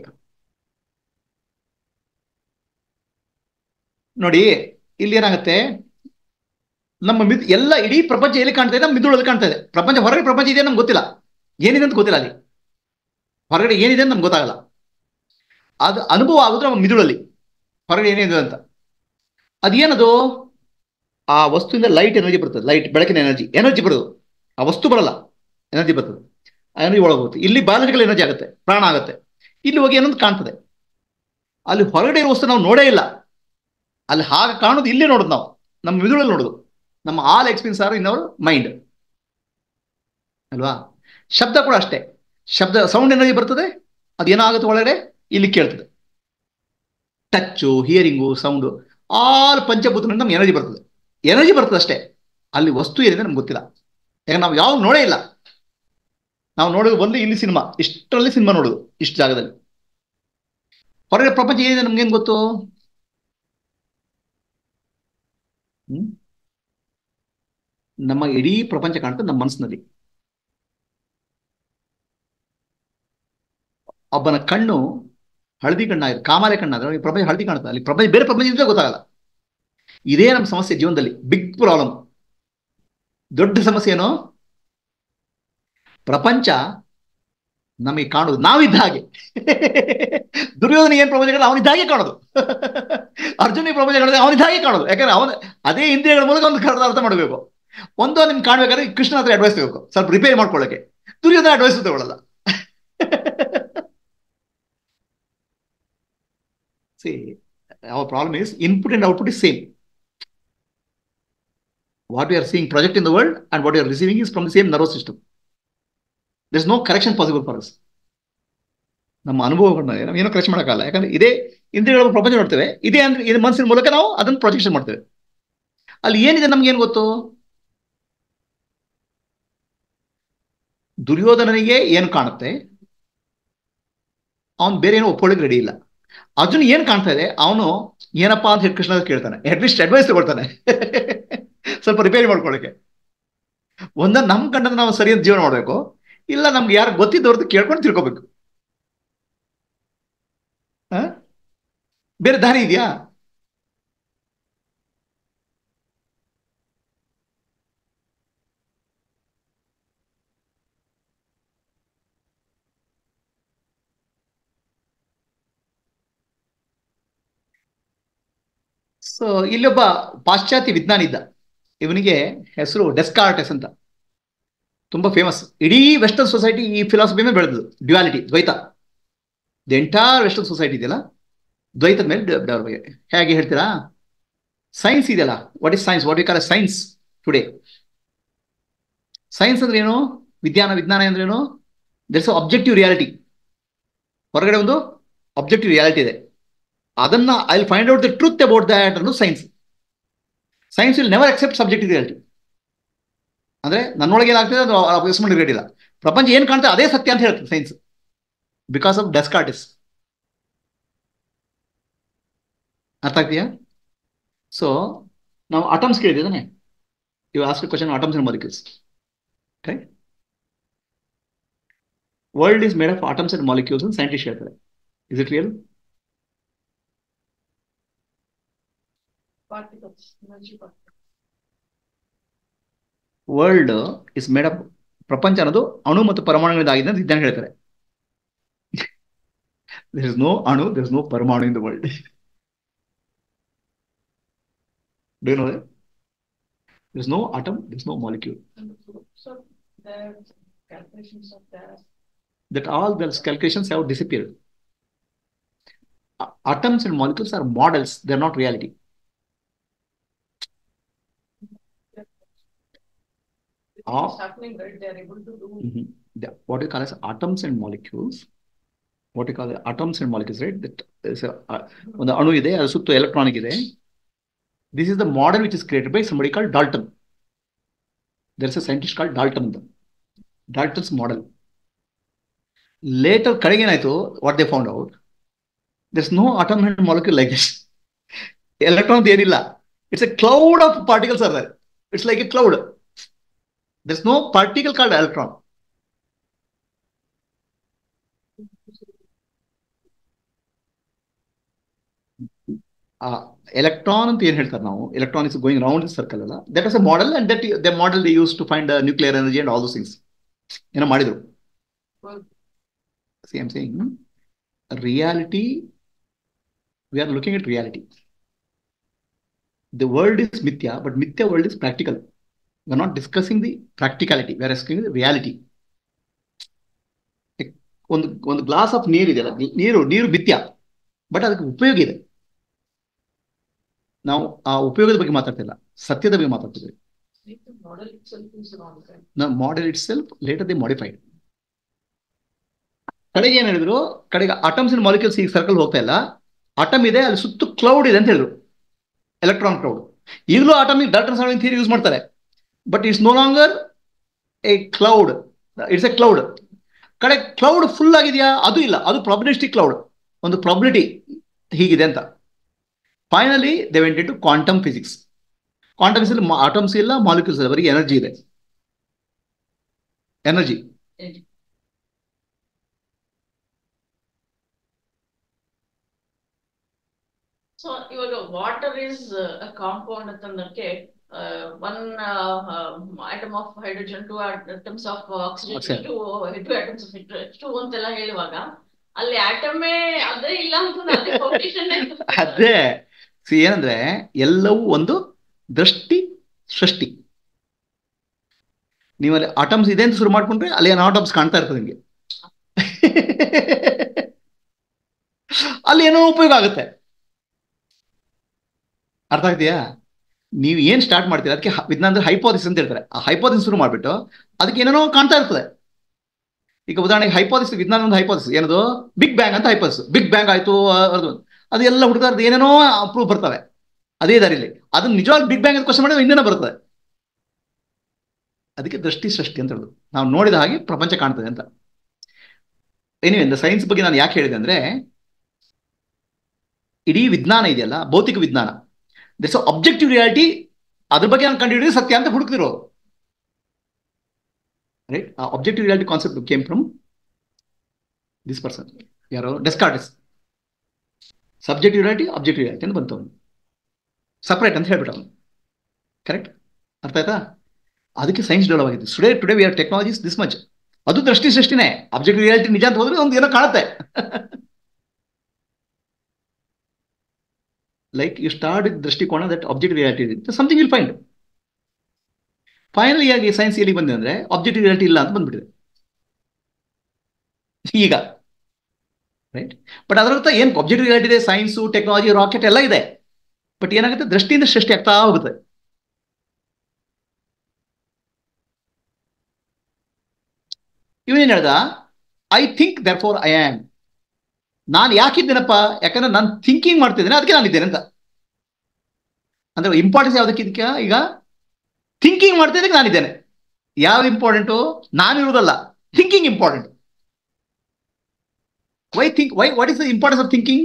ನೋಡಿ ಇಲ್ಲಿ ಏನಾಗುತ್ತೆ ನಮ್ಮ ಮಿದ್ ಎಲ್ಲ ಇಡೀ ಪ್ರಪಂಚ ಎಲ್ಲಿ ಕಾಣ್ತಾ ಇದೆ ನಮ್ಮ ಮಿದುಳಲ್ಲಿ ಕಾಣ್ತಾ ಇದೆ ಪ್ರಪಂಚ ಹೊರಗಡೆ ಪ್ರಪಂಚ ಇದೆ ನಮ್ಗೆ ಗೊತ್ತಿಲ್ಲ ಏನಿದೆ ಅಂತ ಗೊತ್ತಿಲ್ಲ ಅಲ್ಲಿ ಹೊರಗಡೆ ಏನಿದೆ ಅಂತ ನಮ್ಗೆ ಗೊತ್ತಾಗಲ್ಲ ಅದು ಅನುಭವ ಆಗೋದು ನಮ್ಮ ಮಿದುಳಲ್ಲಿ ಹೊರಗಡೆ ಏನಿದೆ ಅಂತ ಅದೇನದು ಆ ವಸ್ತುವಿಂದ ಲೈಟ್ ಎನರ್ಜಿ ಬರ್ತದೆ ಲೈಟ್ ಬೆಳಕಿನ ಎನರ್ಜಿ ಎನರ್ಜಿ ಬರೋದು ಆ ವಸ್ತು ಬರಲ್ಲ ಎನರ್ಜಿ ಬರ್ತದೆ ಆ ಎನರ್ಜಿ ಒಳಗೆ ಹೋಗುತ್ತೆ ಇಲ್ಲಿ ಬಯಾಲಜಿಕಲ್ ಎನರ್ಜಿ ಆಗುತ್ತೆ ಪ್ರಾಣ ಆಗುತ್ತೆ ಇಲ್ಲಿ ಹೋಗಿ ಏನಂತ ಕಾಣ್ತದೆ ಅಲ್ಲಿ ಹೊರಗಡೆ ಇರೋ ವಸ್ತು ನಾವು ನೋಡೇ ಇಲ್ಲ ಅಲ್ಲಿ ಹಾಗೆ ಕಾಣೋದು ಇಲ್ಲೇ ನೋಡೋದು ನಾವು ನಮ್ಮ ಮಿದುಳಲ್ಲಿ ನೋಡೋದು ನಮ್ಮ all experiences are in our mind ಅಲ್ವಾ ಶಬ್ದ ಕೂಡ ಅಷ್ಟೇ ಶಬ್ದ ಸೌಂಡ್ ಎನರ್ಜಿ ಬರ್ತದೆ ಅದೇನಾಗುತ್ತೆ ಒಳಗಡೆ ಇಲ್ಲಿ ಕೇಳ್ತದೆ ಟಚ್ಚು ಹಿಯರಿಂಗು ಸೌಂಡು ಆಲ್ ಪಂಚಭೂತಗಳಿಂದ ನಮ್ಗೆ ಎನರ್ಜಿ ಬರ್ತದೆ ಎನರ್ಜಿ ಬರ್ತದೆ ಅಷ್ಟೇ ಅಲ್ಲಿ ವಸ್ತು ಏನಿದೆ ನಮ್ಗೆ ಗೊತ್ತಿಲ್ಲ ಯಾಕಂದ್ರೆ ನಾವು ಯಾವಾಗ ನೋಡೇ ಇಲ್ಲ ನಾವು ನೋಡೋದು ಬಂದು ಇಲ್ಲಿ ಸಿನಿಮಾ ಇಷ್ಟರಲ್ಲಿ ಸಿನಿಮಾ ನೋಡೋದು ಇಷ್ಟು ಜಾಗದಲ್ಲಿ ಹೊರಗಡೆ ಪ್ರಪಂಚ ಏನಿದೆ ನಮ್ಗೇನು ಗೊತ್ತು ಹ್ಮ್ ನಮ್ಮ ಇಡೀ ಪ್ರಪಂಚ ಕಾಣ್ತದೆ ನಮ್ಮ ಮನಸ್ಸಿನಲ್ಲಿ ಒಬ್ಬನ ಕಣ್ಣು ಹಳದಿ ಕಣ್ಣಾಗಿದೆ ಕಾಮಾಲೆ ಕಣ್ಣಾದ್ರೆ ಅವನಿಗೆ ಪ್ರಪಂಚ ಹಳದಿ ಕಾಣುತ್ತೆ ಅಲ್ಲಿ ಪ್ರಪಂಚ ಬೇರೆ ಪ್ರಪಂಚ ಇದ್ರೆ ಗೊತ್ತಾಗಲ್ಲ ಇದೇ ನಮ್ಮ ಸಮಸ್ಯೆ ಜೀವನದಲ್ಲಿ ಬಿಗ್ ಪ್ರಾಬ್ಲಮ್ ದೊಡ್ಡ ಸಮಸ್ಯೆ ಏನು ಪ್ರಪಂಚ ನಮಗೆ ಕಾಣೋದು ನಾವಿದ್ದ ಹಾಗೆ ದುರ್ಯೋಧನ ಏನ್ ಪ್ರಪಂಚಗಳು ಅವನಿದ್ದ ಹಾಗೆ ಕಾಣೋದು ಅರ್ಜುನ ಪ್ರಪಂಚಗಳು ಅವನಿದ್ದ ಹಾಗೆ ಕಾಣೋದು ಯಾಕಂದ್ರೆ ಅವನ ಅದೇ ಇಂದ್ರಿಯಗಳ ಮೂಲಕ ಒಂದು ಕರೆದ ಅರ್ಥ ಮಾಡಬೇಕು ಒಂದು ನಿಮ್ಗೆ ಕಾಣ್ಬೇಕಾದ್ರೆ ಕೃಷ್ಣ ಹತ್ರ ಅಡ್ವೈಸ್ ತಗೋಬೇಕು ಸ್ವಲ್ಪ ರಿಪೇರಿ ಮಾಡ್ಕೊಳ್ಳೋಕೆ ದುರ್ಯೋಧನ ಅಡ್ವೈಸ್ ತಗೊಳ್ಳಲ್ಲ see our problem is input and output is same what you are seeing project in the world and what you are receiving is from the same nervous system there is no correction possible for us ನಮ್ಮ ಅನುಭವಗಳನ್ನ ನಾವು ಏನೋ ಕರೆಕ್ಷನ್ ಮಾಡೋಕ್ಕಲ್ಲ ಯಾಕಂದ್ರೆ ಇದೇ ಇಂದ್ರಿಯಗಳ ಪ್ರಪಂಚ ನೋಡ್ತೇವೆ ಇದೇ ಅಂದ್ರೆ ಇದು ಮನಸ್ಸಿನ ಮೂಲಕ ನಾವು ಅದನ್ನು ಪ್ರೊಜೆಕ್ಷನ್ ಮಾಡ್ತೇವೆ ಅಲ್ಲಿ ಏನಿದೆ ನಮ್ಗೆ ಏನು ಗೊತ್ತು ದುರ್ಯೋಧನನಿಗೆ ಏನು ಕಾಣುತ್ತೆ ಅವನು ಬೇರೆ ಏನೋ ಒಪ್ಕೊಳ್ಳಿಕ್ಕೆ ರೆಡಿ ಇಲ್ಲ ಅರ್ಜುನ್ ಏನ್ ಕಾಣ್ತಾ ಇದೆ ಅವನು ಏನಪ್ಪಾ ಅಂತ ಹೇಳಿ ಕೃಷ್ಣ ಕೇಳ್ತಾನೆ ಅಟ್ಲೀಸ್ಟ್ ಅಡ್ವೈಸ್ ತಗೊಳ್ತಾನೆ ಸ್ವಲ್ಪ ರಿಪೇರಿ ಮಾಡ್ಕೊಳ್ಳಿಕ್ಕೆ ಒಂದ ನಮ್ ಕಂಡ ನಾವು ಸರಿಯಾದ ಜೀವನ ಮಾಡ್ಬೇಕು ಇಲ್ಲ ನಮ್ಗೆ ಯಾರು ಗೊತ್ತಿದ್ದವ್ರದ್ದು ಕೇಳ್ಕೊಂಡು ತಿಳ್ಕೊಬೇಕು ಬೇರೆ ದಾರಿ ಇದೆಯಾ ಸೊ ಇಲ್ಲೊಬ್ಬ ಪಾಶ್ಚಾತ್ಯ ವಿಜ್ಞಾನಿ ಇದ್ದ ಇವನಿಗೆ ಹೆಸರು ಡೆಸ್ಕಾರ್ಟೆಸ್ ಅಂತ ತುಂಬಾ ಫೇಮಸ್ ಇಡೀ ವೆಸ್ಟರ್ನ್ ಸೊಸೈಟಿ ಈ ಫಿಲಾಸಫಿ ಮೇಲೆ ಬೆಳೆದು ಡ್ಯುಯಾಲಿಟಿ ದ್ವೈತ ದಿ ಎಂಟೈರ್ ವೆಸ್ಟರ್ನ್ ಸೊಸೈಟಿ ಇದೆಯಲ್ಲ ದ್ವೈತದ ಮೇಲೆ ಡೆವಲಪ್ ಆಗಿದೆ ಹೇಗೆ ಹೇಳ್ತೀರಾ ಸೈನ್ಸ್ ಇದೆಯಲ್ಲ what is science what you call science today science ಅಂದ್ರೆ ಏನು ವಿಜ್ಞಾನ ವಿಜ್ಞಾನ ಅಂದ್ರೆ ಏನು ದಟ್ಸ್ ಅಬ್ಜೆಕ್ಟಿವ್ ರಿಯಾಲಿಟಿ ಹೊರಗಡೆ ಒಂದು ಅಬ್ಜೆಕ್ಟಿವ್ ರಿಯಾಲಿಟಿ ಇದೆ ಅದನ್ನ I find out the truth about that ಅನ್ನೋದು science science will never accept subjective reality ಅಂದ್ರೆ ನನ್ನೊಳಗೆ ಏನಾಗ್ತದೆ ಅದು ಅಭ್ಯಾಸ ರೆಡಿಲ್ಲ ಪ್ರಪಂಚ ಏನ್ ಕಾಣ್ತದೆ ಅದೇ ಸತ್ಯ ಅಂತ ಹೇಳ್ತದೆ ಸೈನ್ಸ್ ಬಿಕಾಸ್ ಆಫ್ ಡೆಸ್ಕಾರ್ಟಿಸ್ ಅರ್ಥ ಆಗ್ತೀಯಾ ಸೊ ನಾವು ಅಟಮ್ಸ್ ಕೇಳಿದ್ದಾನೆ you ask question atoms and molecules right world is made of atoms and molecules ಅಂತ ಸೈಂಟಿಸ್ಟ್ ಹೇಳ್ತಾರೆ is it real particles, energy particles. World is made up ಪ್ರಪಂಚ ಅನ್ನೋದು ಅಣು ಮತ್ತು ಪರಮಾಣುಗಳಿಂದ ಆಗಿದೆ ಅಂತ ವಿಜ್ಞಾನ ಹೇಳ್ತಾರೆ ದೇರ್ ಇಸ್ ನೋ ಅಣು ದೇರ್ ಇಸ್ ನೋ ಪರಮಾಣು in the world Do you know that? There's no atom, there's no molecule. And so there calculations of that. That all those calculations have disappeared. A- Atoms and molecules are models, they're not reality. Ah. It's happening, right? They are able to do. Mhm. The, what you call as atoms and molecules, what you call the atoms and molecules, right? That is a, a- ಒಂದು ಅಣು ಇದೆ ಅದು ಸುತ್ತು ಎಲೆಕ್ಟ್ರಾನಿಕ್ ಇದೆ this is the model which is created by somebody call Dalton there is a scientist call Dalton ಅಂತ ಡಾಲ್ಟನ್ಸ್ ಮಾಡೆಲ್ ಲೇಟರ್ ಕಡೆಗೆ ಏನಾಯ್ತು what they found out this no atom and molecule like this electron ಏನಿಲ್ಲ it's a cloud of particles are there it's like a cloud this no particle called electron electron ಅಂತ ಏನ್ ಹೇಳ್ತಾರೆ ನಾವು electron is going round circle ಅಲ್ಲ that is a model and that the model they use to find nuclear energy and all those things ಏನೋ ಮಾಡಿದ್ರು Well, same saying reality we are looking at reality the world is ಮಿಥ್ಯ ಬಟ್ ಮಿಥ್ಯ world is practical we are not discussing the practicality we are discussing the reality ಒಂದು ಒಂದು ಗ್ಲಾಸ್ ಆಫ್ ನೀರು ಇದೆಯಲ್ಲ ನೀರು ನೀರು ಮಿಥ್ಯ ಬಟ್ ಅದಕ್ಕೆ ಉಪಯೋಗ ಇದೆ ನಾವು ಆ ಉಪಯೋಗದ ಬಗ್ಗೆ ಮಾತಾಡ್ತಿಲ್ಲ ಸತ್ಯದ ಬಗ್ಗೆ ಮಾತಾಡ್ತಿದ್ವಿ I think the model itself is wrong, right? ನ model itself later the modified ಕಡೆಗೆ ಏನ್ ಹೇಳಿದ್ರು ಕಡೆಗೆ ಅಟಮ್ಸ್ ಅಂಡ್ ಮಾಲಿಕ್ಯೂಲ್ಸ್ ಈಗ ಸರ್ಕಲ್ ಹೋಗ್ತಾ ಇಲ್ಲ ಅಟಮ್ ಇದೆ ಅಲ್ಲಿ ಸುತ್ತು ಕ್ಲೌಡ್ ಇದೆ ಅಂತ ಹೇಳಿದ್ರು ಎಲೆಕ್ಟ್ರಾನ್ ಕ್ಲೌಡ್ ಈಗಲೂ atomic Dalton serving theory use ಮಾಡ್ತಾರೆ but it's no longer a cloud it's a cloud ಕಡೆ ಕ್ಲೌಡ್ ಫುಲ್ ಆಗಿದೆಯಾ ಅದು ಇಲ್ಲ ಅದು ಪ್ರಾಬಿಲಿಸ್ಟಿಕ್ ಕ್ಲೌಡ್ ಒಂದು ಪ್ರಾಬಿಲಿಟಿ ಹೀಗಿದೆ ಅಂತ finally they went to quantum physics quantum physics atoms ಇಲ್ಲ ಮಾಲಿಕ್ಯೂಲ್ಸ್ ಇಲ್ಲ ಬರೀ ಎನರ್ಜಿ ಇದೆ ಎನರ್ಜಿ Energy. ಸೊ ಇವಾಗ ವಾಟರ್ ಇಸ್ ಅ ಕಾಂಪೌಂಡ್ ಅಂತಂದಕ್ಕೆ one atom of hydrogen two atoms of oxygen Oxygen. Two two atoms of two ಅಂತೆಲ್ಲ ಹೇಳುವಾಗ ಅಲ್ಲಿ ಆಟಮೇ ಅದೇ ಇಲ್ಲ ಅಂತ ಅದೇ ಫೌಂಡೇಶನ್ ಅದೇ ಸಿ ಏನಂದ್ರೆ ಎಲ್ಲವೂ ಒಂದು ದೃಷ್ಟಿ ಸೃಷ್ಟಿ ನೀವು ಅಲ್ಲಿ ಆಟಮ್ಸ್ ಇದೆ ಅಂತ ಶುರು ಮಾಡ್ಕೊಂಡ್ರೆ ಅಲ್ಲಿ ಏನು ಆಟಮ್ಸ್ ಕಾಣ್ತಾ ಇರ್ತದೆ ನಿಮಗೆ ಅಲ್ಲಿ ಏನೋ ಉಪಯೋಗ ಆಗುತ್ತೆ ಅರ್ಥ ಆಗ್ತೀಯಾ ನೀವು ಏನ್ ಸ್ಟಾರ್ಟ್ ಮಾಡ್ತೀರಾ ಅದಕ್ಕೆ ಹ- ವಿಜ್ಞಾನದಲ್ಲಿ ಹೈಪೋದಿಸ್ ಅಂತ ಹೇಳ್ತಾರೆ ಆ ಹೈಪೋದಿಸ್ ಶುರು ಮಾಡ್ಬಿಟ್ಟು ಅದಕ್ಕೆ ಏನೇನೋ ಕಾಣ್ತಾ ಇರ್ತದೆ ಈಗ ಉದಾಹರಣೆಗೆ ಹೈಪೋದಿಸ್ ವಿಜ್ಞಾನ ಒಂದು ಹೈಪೋದಿಸ್ ಏನದು ಬಿಗ್ ಬ್ಯಾಂಗ್ ಅಂತ ಹೈಪೋದಿಸ್ ಬಿಗ್ ಬ್ಯಾಂಗ್ ಆಯ್ತು ಅ- ಅದು ಅದೆಲ್ಲ ಹುಡುಗಾರ್ದು ಏನೇನೋ ಪ್ರೂಫ್ ಬರ್ತವೆ ಅದೇ ದಾರಿಲಿ ಅದನ್ನ ನಿಜವಾಗಿ ಬಿಗ್ ಬ್ಯಾಂಗ್ ಅಂತ ಕ್ವಶನ್ ಮಾಡಿದ್ರೆ ಇನ್ನೇನೋ ಬರ್ತದೆ ಅದಕ್ಕೆ ದೃಷ್ಟಿ ಸೃಷ್ಟಿ ಅಂತ ಹೇಳುದು ನಾವು ನೋಡಿದ ಹಾಗೆ ಪ್ರಪಂಚ ಕಾಣ್ತದೆ ಅಂತ ಎನಿವೆ ಸೈನ್ಸ್ ಬಗ್ಗೆ ನಾನು ಯಾಕೆ ಹೇಳಿದೆ ಅಂದ್ರೆ ಇಡೀ ವಿಜ್ಞಾನ ಇದೆಯಲ್ಲ ಭೌತಿಕ ವಿಜ್ಞಾನ ದಿಟ್ಸ್ ಅಬ್ಜೆಕ್ಟಿವ್ ರಿಯಾಲಿಟಿ ಅದ್ರ ಬಗ್ಗೆ ನಾನು ಕಂಡುಹಿಡಿದು ಸತ್ಯ ಅಂತ ಹುಡುಕ್ತಿರೋದು ರೈಟ್ ಆ objective reality concept came from this person ಯಾರು Descartes subjective reality objective reality ಅಂತ ಬಂತು ಅವನು ಸಪ್ರೇಟ್ ಅಂತ ಹೇಳ್ಬಿಟ್ಟು ಅವನು ಕರೆಕ್ಟ್ ಅರ್ಥ ಆಯ್ತಾ ಅದಕ್ಕೆ ಸೈನ್ಸ್ ಡೆವಲಪ್ ಆಗಿದೆ today today we are technologies this much ಅದು ದೃಷ್ಟಿ ಸೃಷ್ಟಿನೇ ಅಬ್ಜೆಕ್ಟಿವ್ ರಿಯಾಲಿಟಿ ನಿಜ ಅಂತ ಹೋದ್ರೆ ಒಂದು ಏನೋ ಕಾಣುತ್ತೆ ಲೈಕ್ ಯು ಸ್ಟಾರ್ಟ್ ದೃಷ್ಟಿಕೋನ that objective reality something will find finally ಆಗಿ ಸೈನ್ಸ್ ಎಲ್ಲಿ ಬಂದಿದೆ ಅಂದ್ರೆ ಅಬ್ಜೆಕ್ಟಿವ್ ರಿಯಾಲಿಟಿ ಇಲ್ಲ ಅಂತ ಬಂದ್ಬಿಟ್ಟಿದೆ ಈಗ ರೈಟ್ ಬಟ್ ಅದರರ್ಥ ಏನು ಅಬ್ಜೆಕ್ಟಿವ್ ರಿಯಾಲಿಟಿ ಇದೆ ಸೈನ್ಸು ಟೆಕ್ನಾಲಜಿ ರಾಕೆಟ್ ಎಲ್ಲ ಇದೆ ಬಟ್ ಏನಾಗುತ್ತೆ ದೃಷ್ಟಿಯಿಂದ ಸೃಷ್ಟಿ ಆಗ್ತಾ ಹೋಗುತ್ತೆ ಇವನೇನು ಹೇಳ್ದ I think therefore I am ನಾನು ಯಾಕಿದ್ದೇನಪ್ಪ ಯಾಕಂದ್ರೆ ನಾನು ಥಿಂಕಿಂಗ್ ಮಾಡ್ತಿದ್ದೇನೆ ಅದಕ್ಕೆ ನಾನಿದ್ದೇನೆ ಅಂತ ಅಂದ್ರೆ ಇಂಪಾರ್ಟೆನ್ಸ್ ಯಾವುದಕ್ಕೆ ಇದಕ್ಕೆ ಈಗ ಥಿಂಕಿಂಗ್ ಮಾಡ್ತಿದ್ದಕ್ಕೆ ನಾನಿದ್ದೇನೆ ಯಾವ ಇಂಪಾರ್ಟೆಂಟು ನಾನಿರುವುದಲ್ಲ thinking important why think why what is the importance of thinking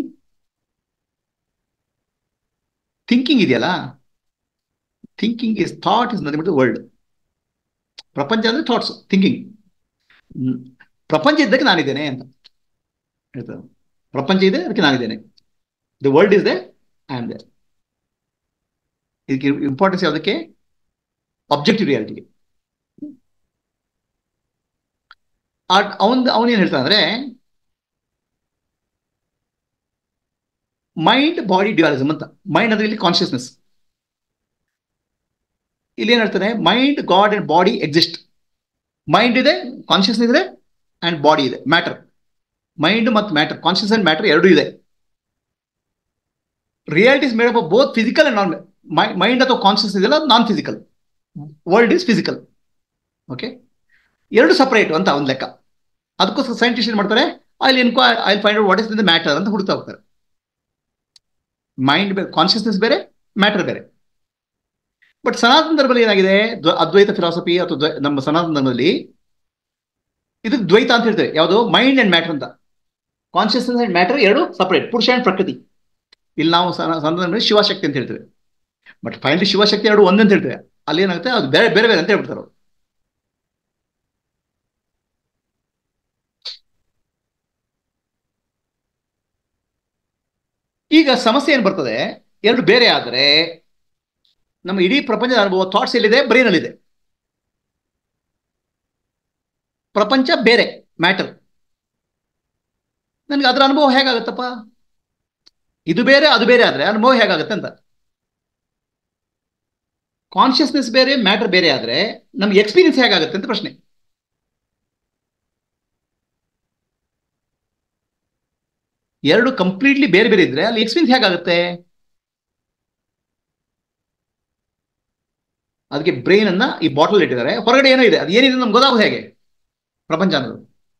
thinking ಇದೆಯಲ್ಲ thinking is thought is nothing but world ಪ್ರಪಂಚ ಅಂದ್ರೆ ಥಾಟ್ಸ್ ಥಿಂಕಿಂಗ್ ಪ್ರಪಂಚ ಇದ್ದಕ್ಕೆ ನಾನಿದ್ದೇನೆ ಅಂತ ಹೇಳ್ತಾರೆ ಪ್ರಪಂಚ ಇದೆ ಅದಕ್ಕೆ ನಾನಿದ್ದೇನೆ the world is the I am there ಇದಕ್ಕೆ ಇಂಪಾರ್ಟೆನ್ಸ್ ಯಾವುದಕ್ಕೆ ಅಬ್ಜೆಕ್ಟಿವ್ ರಿಯಾಲಿಟಿಗೆ ಅವನ್ ಅವನೇನ್ ಹೇಳ್ತಾನೆ ಅಂದ್ರೆ ಮೈಂಡ್ ಬಾಡಿ ಡ್ಯುಯಾಲಿಸಮ್ ಅಂತ ಮೈಂಡ್ ಅಂದ್ರೆ ಇಲ್ಲಿ ಕಾನ್ಶಿಯಸ್ನೆಸ್ ಇಲ್ಲಿ ಏನ್ ಹೇಳ್ತಾನೆ mind god and body exist mind ಇದೆ ಕಾನ್ಶಿಯಸ್ನೆಸ್ ಇದೆ ಅಂಡ್ ಬಾಡಿ ಇದೆ ಮ್ಯಾಟರ್ ಮೈಂಡ್ ಮತ್ತು ಮ್ಯಾಟರ್ ಕಾನ್ಶಿಯಸ್ ಅಂಡ್ ಮ್ಯಾಟರ್ ಎರಡೂ ಇದೆ reality is made up both physical and non mind ಅಥವಾ ಕಾನ್ಶಿಯಸ್ ಇದೆಯಲ್ಲ non physical world is physical okay ಎರಡು ಸಪರೇಟ್ ಅಂತ ಒಂದು ಲೆಕ್ಕ ಅದಕ್ಕೋಸ್ಕರ ಸೈಂಟಿಸ್ಟ್ ಏನ್ ಮಾಡ್ತಾರೆ ಐ ಇನ್ಕೋ I find out what is the matter ಅಂತ ಹುಡುಕ್ತಾ ಹೋಗ್ತಾರೆ ಮೈಂಡ್ ಕಾನ್ಶಿಯಸ್ನೆಸ್ ಬೇರೆ ಮ್ಯಾಟರ್ ಬೇರೆ ಬಟ್ ಸನಾತನ ಧರ್ಮದಲ್ಲಿ ಏನಾಗಿದೆ ಅದ್ವೈತ ಫಿಲಾಸಫಿ ಅಥವಾ ನಮ್ಮ ಸನಾತನ ಧರ್ಮದಲ್ಲಿ ಇದು ದ್ವೈತ ಅಂತ ಹೇಳ್ತೇವೆ ಯಾವುದು ಮೈಂಡ್ ಅಂಡ್ ಮ್ಯಾಟರ್ ಅಂತ ಕಾನ್ಶಿಯಸ್ನೆಸ್ ಅಂಡ್ ಮ್ಯಾಟರ್ ಎರಡು ಸಪರೇಟ್ ಪುರುಷ ಅಂಡ್ ಪ್ರಕೃತಿ ಇಲ್ಲಿ ನಾವು ಸನಾತನ ಶಿವಶಕ್ತಿ ಅಂತ ಹೇಳ್ತೇವೆ ಬಟ್ ಫೈನಲಿ ಶಿವಶಕ್ತಿ ಎರಡು ಒಂದೇ ಅಂತ ಹೇಳ್ತೇವೆ ಅಲ್ಲಿ ಏನಾಗುತ್ತೆ ಅದು ಬೇರೆ ಬೇರೆ ಬೇರೆ ಅಂತ ಹೇಳ್ಬಿಡ್ತಾರೆ ಈಗ ಸಮಸ್ಯೆ ಏನು ಬರ್ತದೆ ಎರಡು ಬೇರೆ ಆದರೆ ನಮ್ಮ ಇಡೀ ಪ್ರಪಂಚದ ಅನುಭವ ಥಾಟ್ಸ್ ಎಲ್ಲಿದೆ ಬ್ರೈನಲ್ಲಿದೆ ಪ್ರಪಂಚ ಬೇರೆ ಮ್ಯಾಟರ್ ನನಗೆ ಅದರ ಅನುಭವ ಹೇಗಾಗತ್ತಪ್ಪ ಇದು ಬೇರೆ ಅದು ಬೇರೆ ಆದ್ರೆ ಅನುಭವ ಹೇಗಾಗುತ್ತೆ ಅಂತ ಕಾನ್ಶಿಯಸ್ನೆಸ್ ಬೇರೆ ಮ್ಯಾಟರ್ ಬೇರೆ ಆದ್ರೆ ನಮ್ಗೆ ಎಕ್ಸ್ಪೀರಿಯನ್ಸ್ ಹೇಗಾಗುತ್ತೆ ಅಂತ ಪ್ರಶ್ನೆ ಎರಡು ಕಂಪ್ಲೀಟ್ಲಿ ಬೇರೆ ಬೇರೆ ಇದ್ರೆ ಅಲ್ಲಿ ಎಕ್ಸ್ಪೀರಿಯನ್ಸ್ ಹೇಗಾಗುತ್ತೆ ಅದಕ್ಕೆ ಬ್ರೈನ್ ಅನ್ನ ಈ ಬಾಟಲ್ ಇಟ್ಟಿದ್ದಾರೆ ಹೊರಗಡೆ ಏನೋ ಇದೆ ಅದು ಏನಿದೆ ನಮ್ಗೆ ಗೊತ್ತಾಗೋದು ಹೇಗೆ ಪ್ರಪಂಚ ಅನ್ನೋದು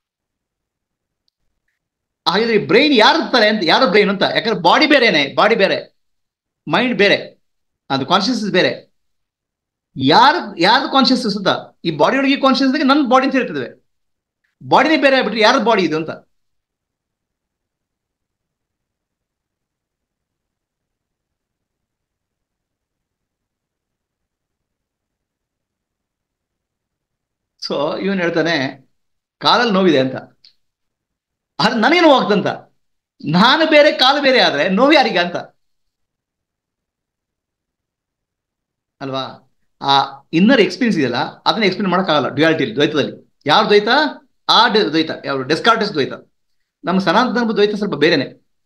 ಹಾಗಿದ್ರೆ ಬ್ರೈನ್ ಯಾರು ಇರ್ತಾರೆ ಅಂತ ಯಾರು ಬ್ರೈನ್ ಅಂತ ಯಾಕಂದ್ರೆ ಬಾಡಿ ಬೇರೆನೆ ಬಾಡಿ ಬೇರೆ ಮೈಂಡ್ ಬೇರೆ ಅದು ಕಾನ್ಶಿಯಸ್ನೆಸ್ ಬೇರೆ ಯಾರು ಯಾರ್ದು ಕಾನ್ಶಿಯಸ್ನೆಸ್ ಅಂತ ಈ ಬಾಡಿ ಒಳಗೆ ಕಾನ್ಶಿಯಸ್ ನನ್ನ ಬಾಡಿ ಅಂತ ಹೇಳ್ತಿದ್ದೇವೆ ಬಾಡಿನೇ ಬೇರೆ ಆಗ್ಬಿಟ್ರೆ ಯಾರ್ದು ಬಾಡಿ ಇದು ಅಂತ ಸೊ ಇವನ್ ಹೇಳ್ತಾನೆ ಕಾಲಲ್ಲಿ ನೋವಿದೆ ಅಂತ ಆದ್ರೆ ನನಗೆ ನೋವಾಗ್ತಂತ ನಾನು ಬೇರೆ ಕಾಲು ಬೇರೆ ಆದ್ರೆ ನೋವು ಯಾರಿಗ ಅಂತ ಅಲ್ವಾ ಆ ಇನ್ನರ್ ಎಕ್ಸ್ಪೀರಿಯನ್ಸ್ ಇದೆಯಲ್ಲ ಅದನ್ನ ಎಕ್ಸ್ಪ್ಲೇನ್ ಮಾಡೋಕ್ಕಾಗಲ್ಲ ಡ್ಯುಯಾಲಿಟಿ ದ್ವೈತದಲ್ಲಿ ಯಾರು ದ್ವೈತ ಆ ದ್ವೈತ ಯಾವ ಡೆಸ್ಕಾರ್ಟಸ್ ದ್ವೈತ ನಮ್ಮ ಸನಾತನ ಧರ್ಮ ದ್ವೈತ ಸ್ವಲ್ಪ ಬೇರೆನೆ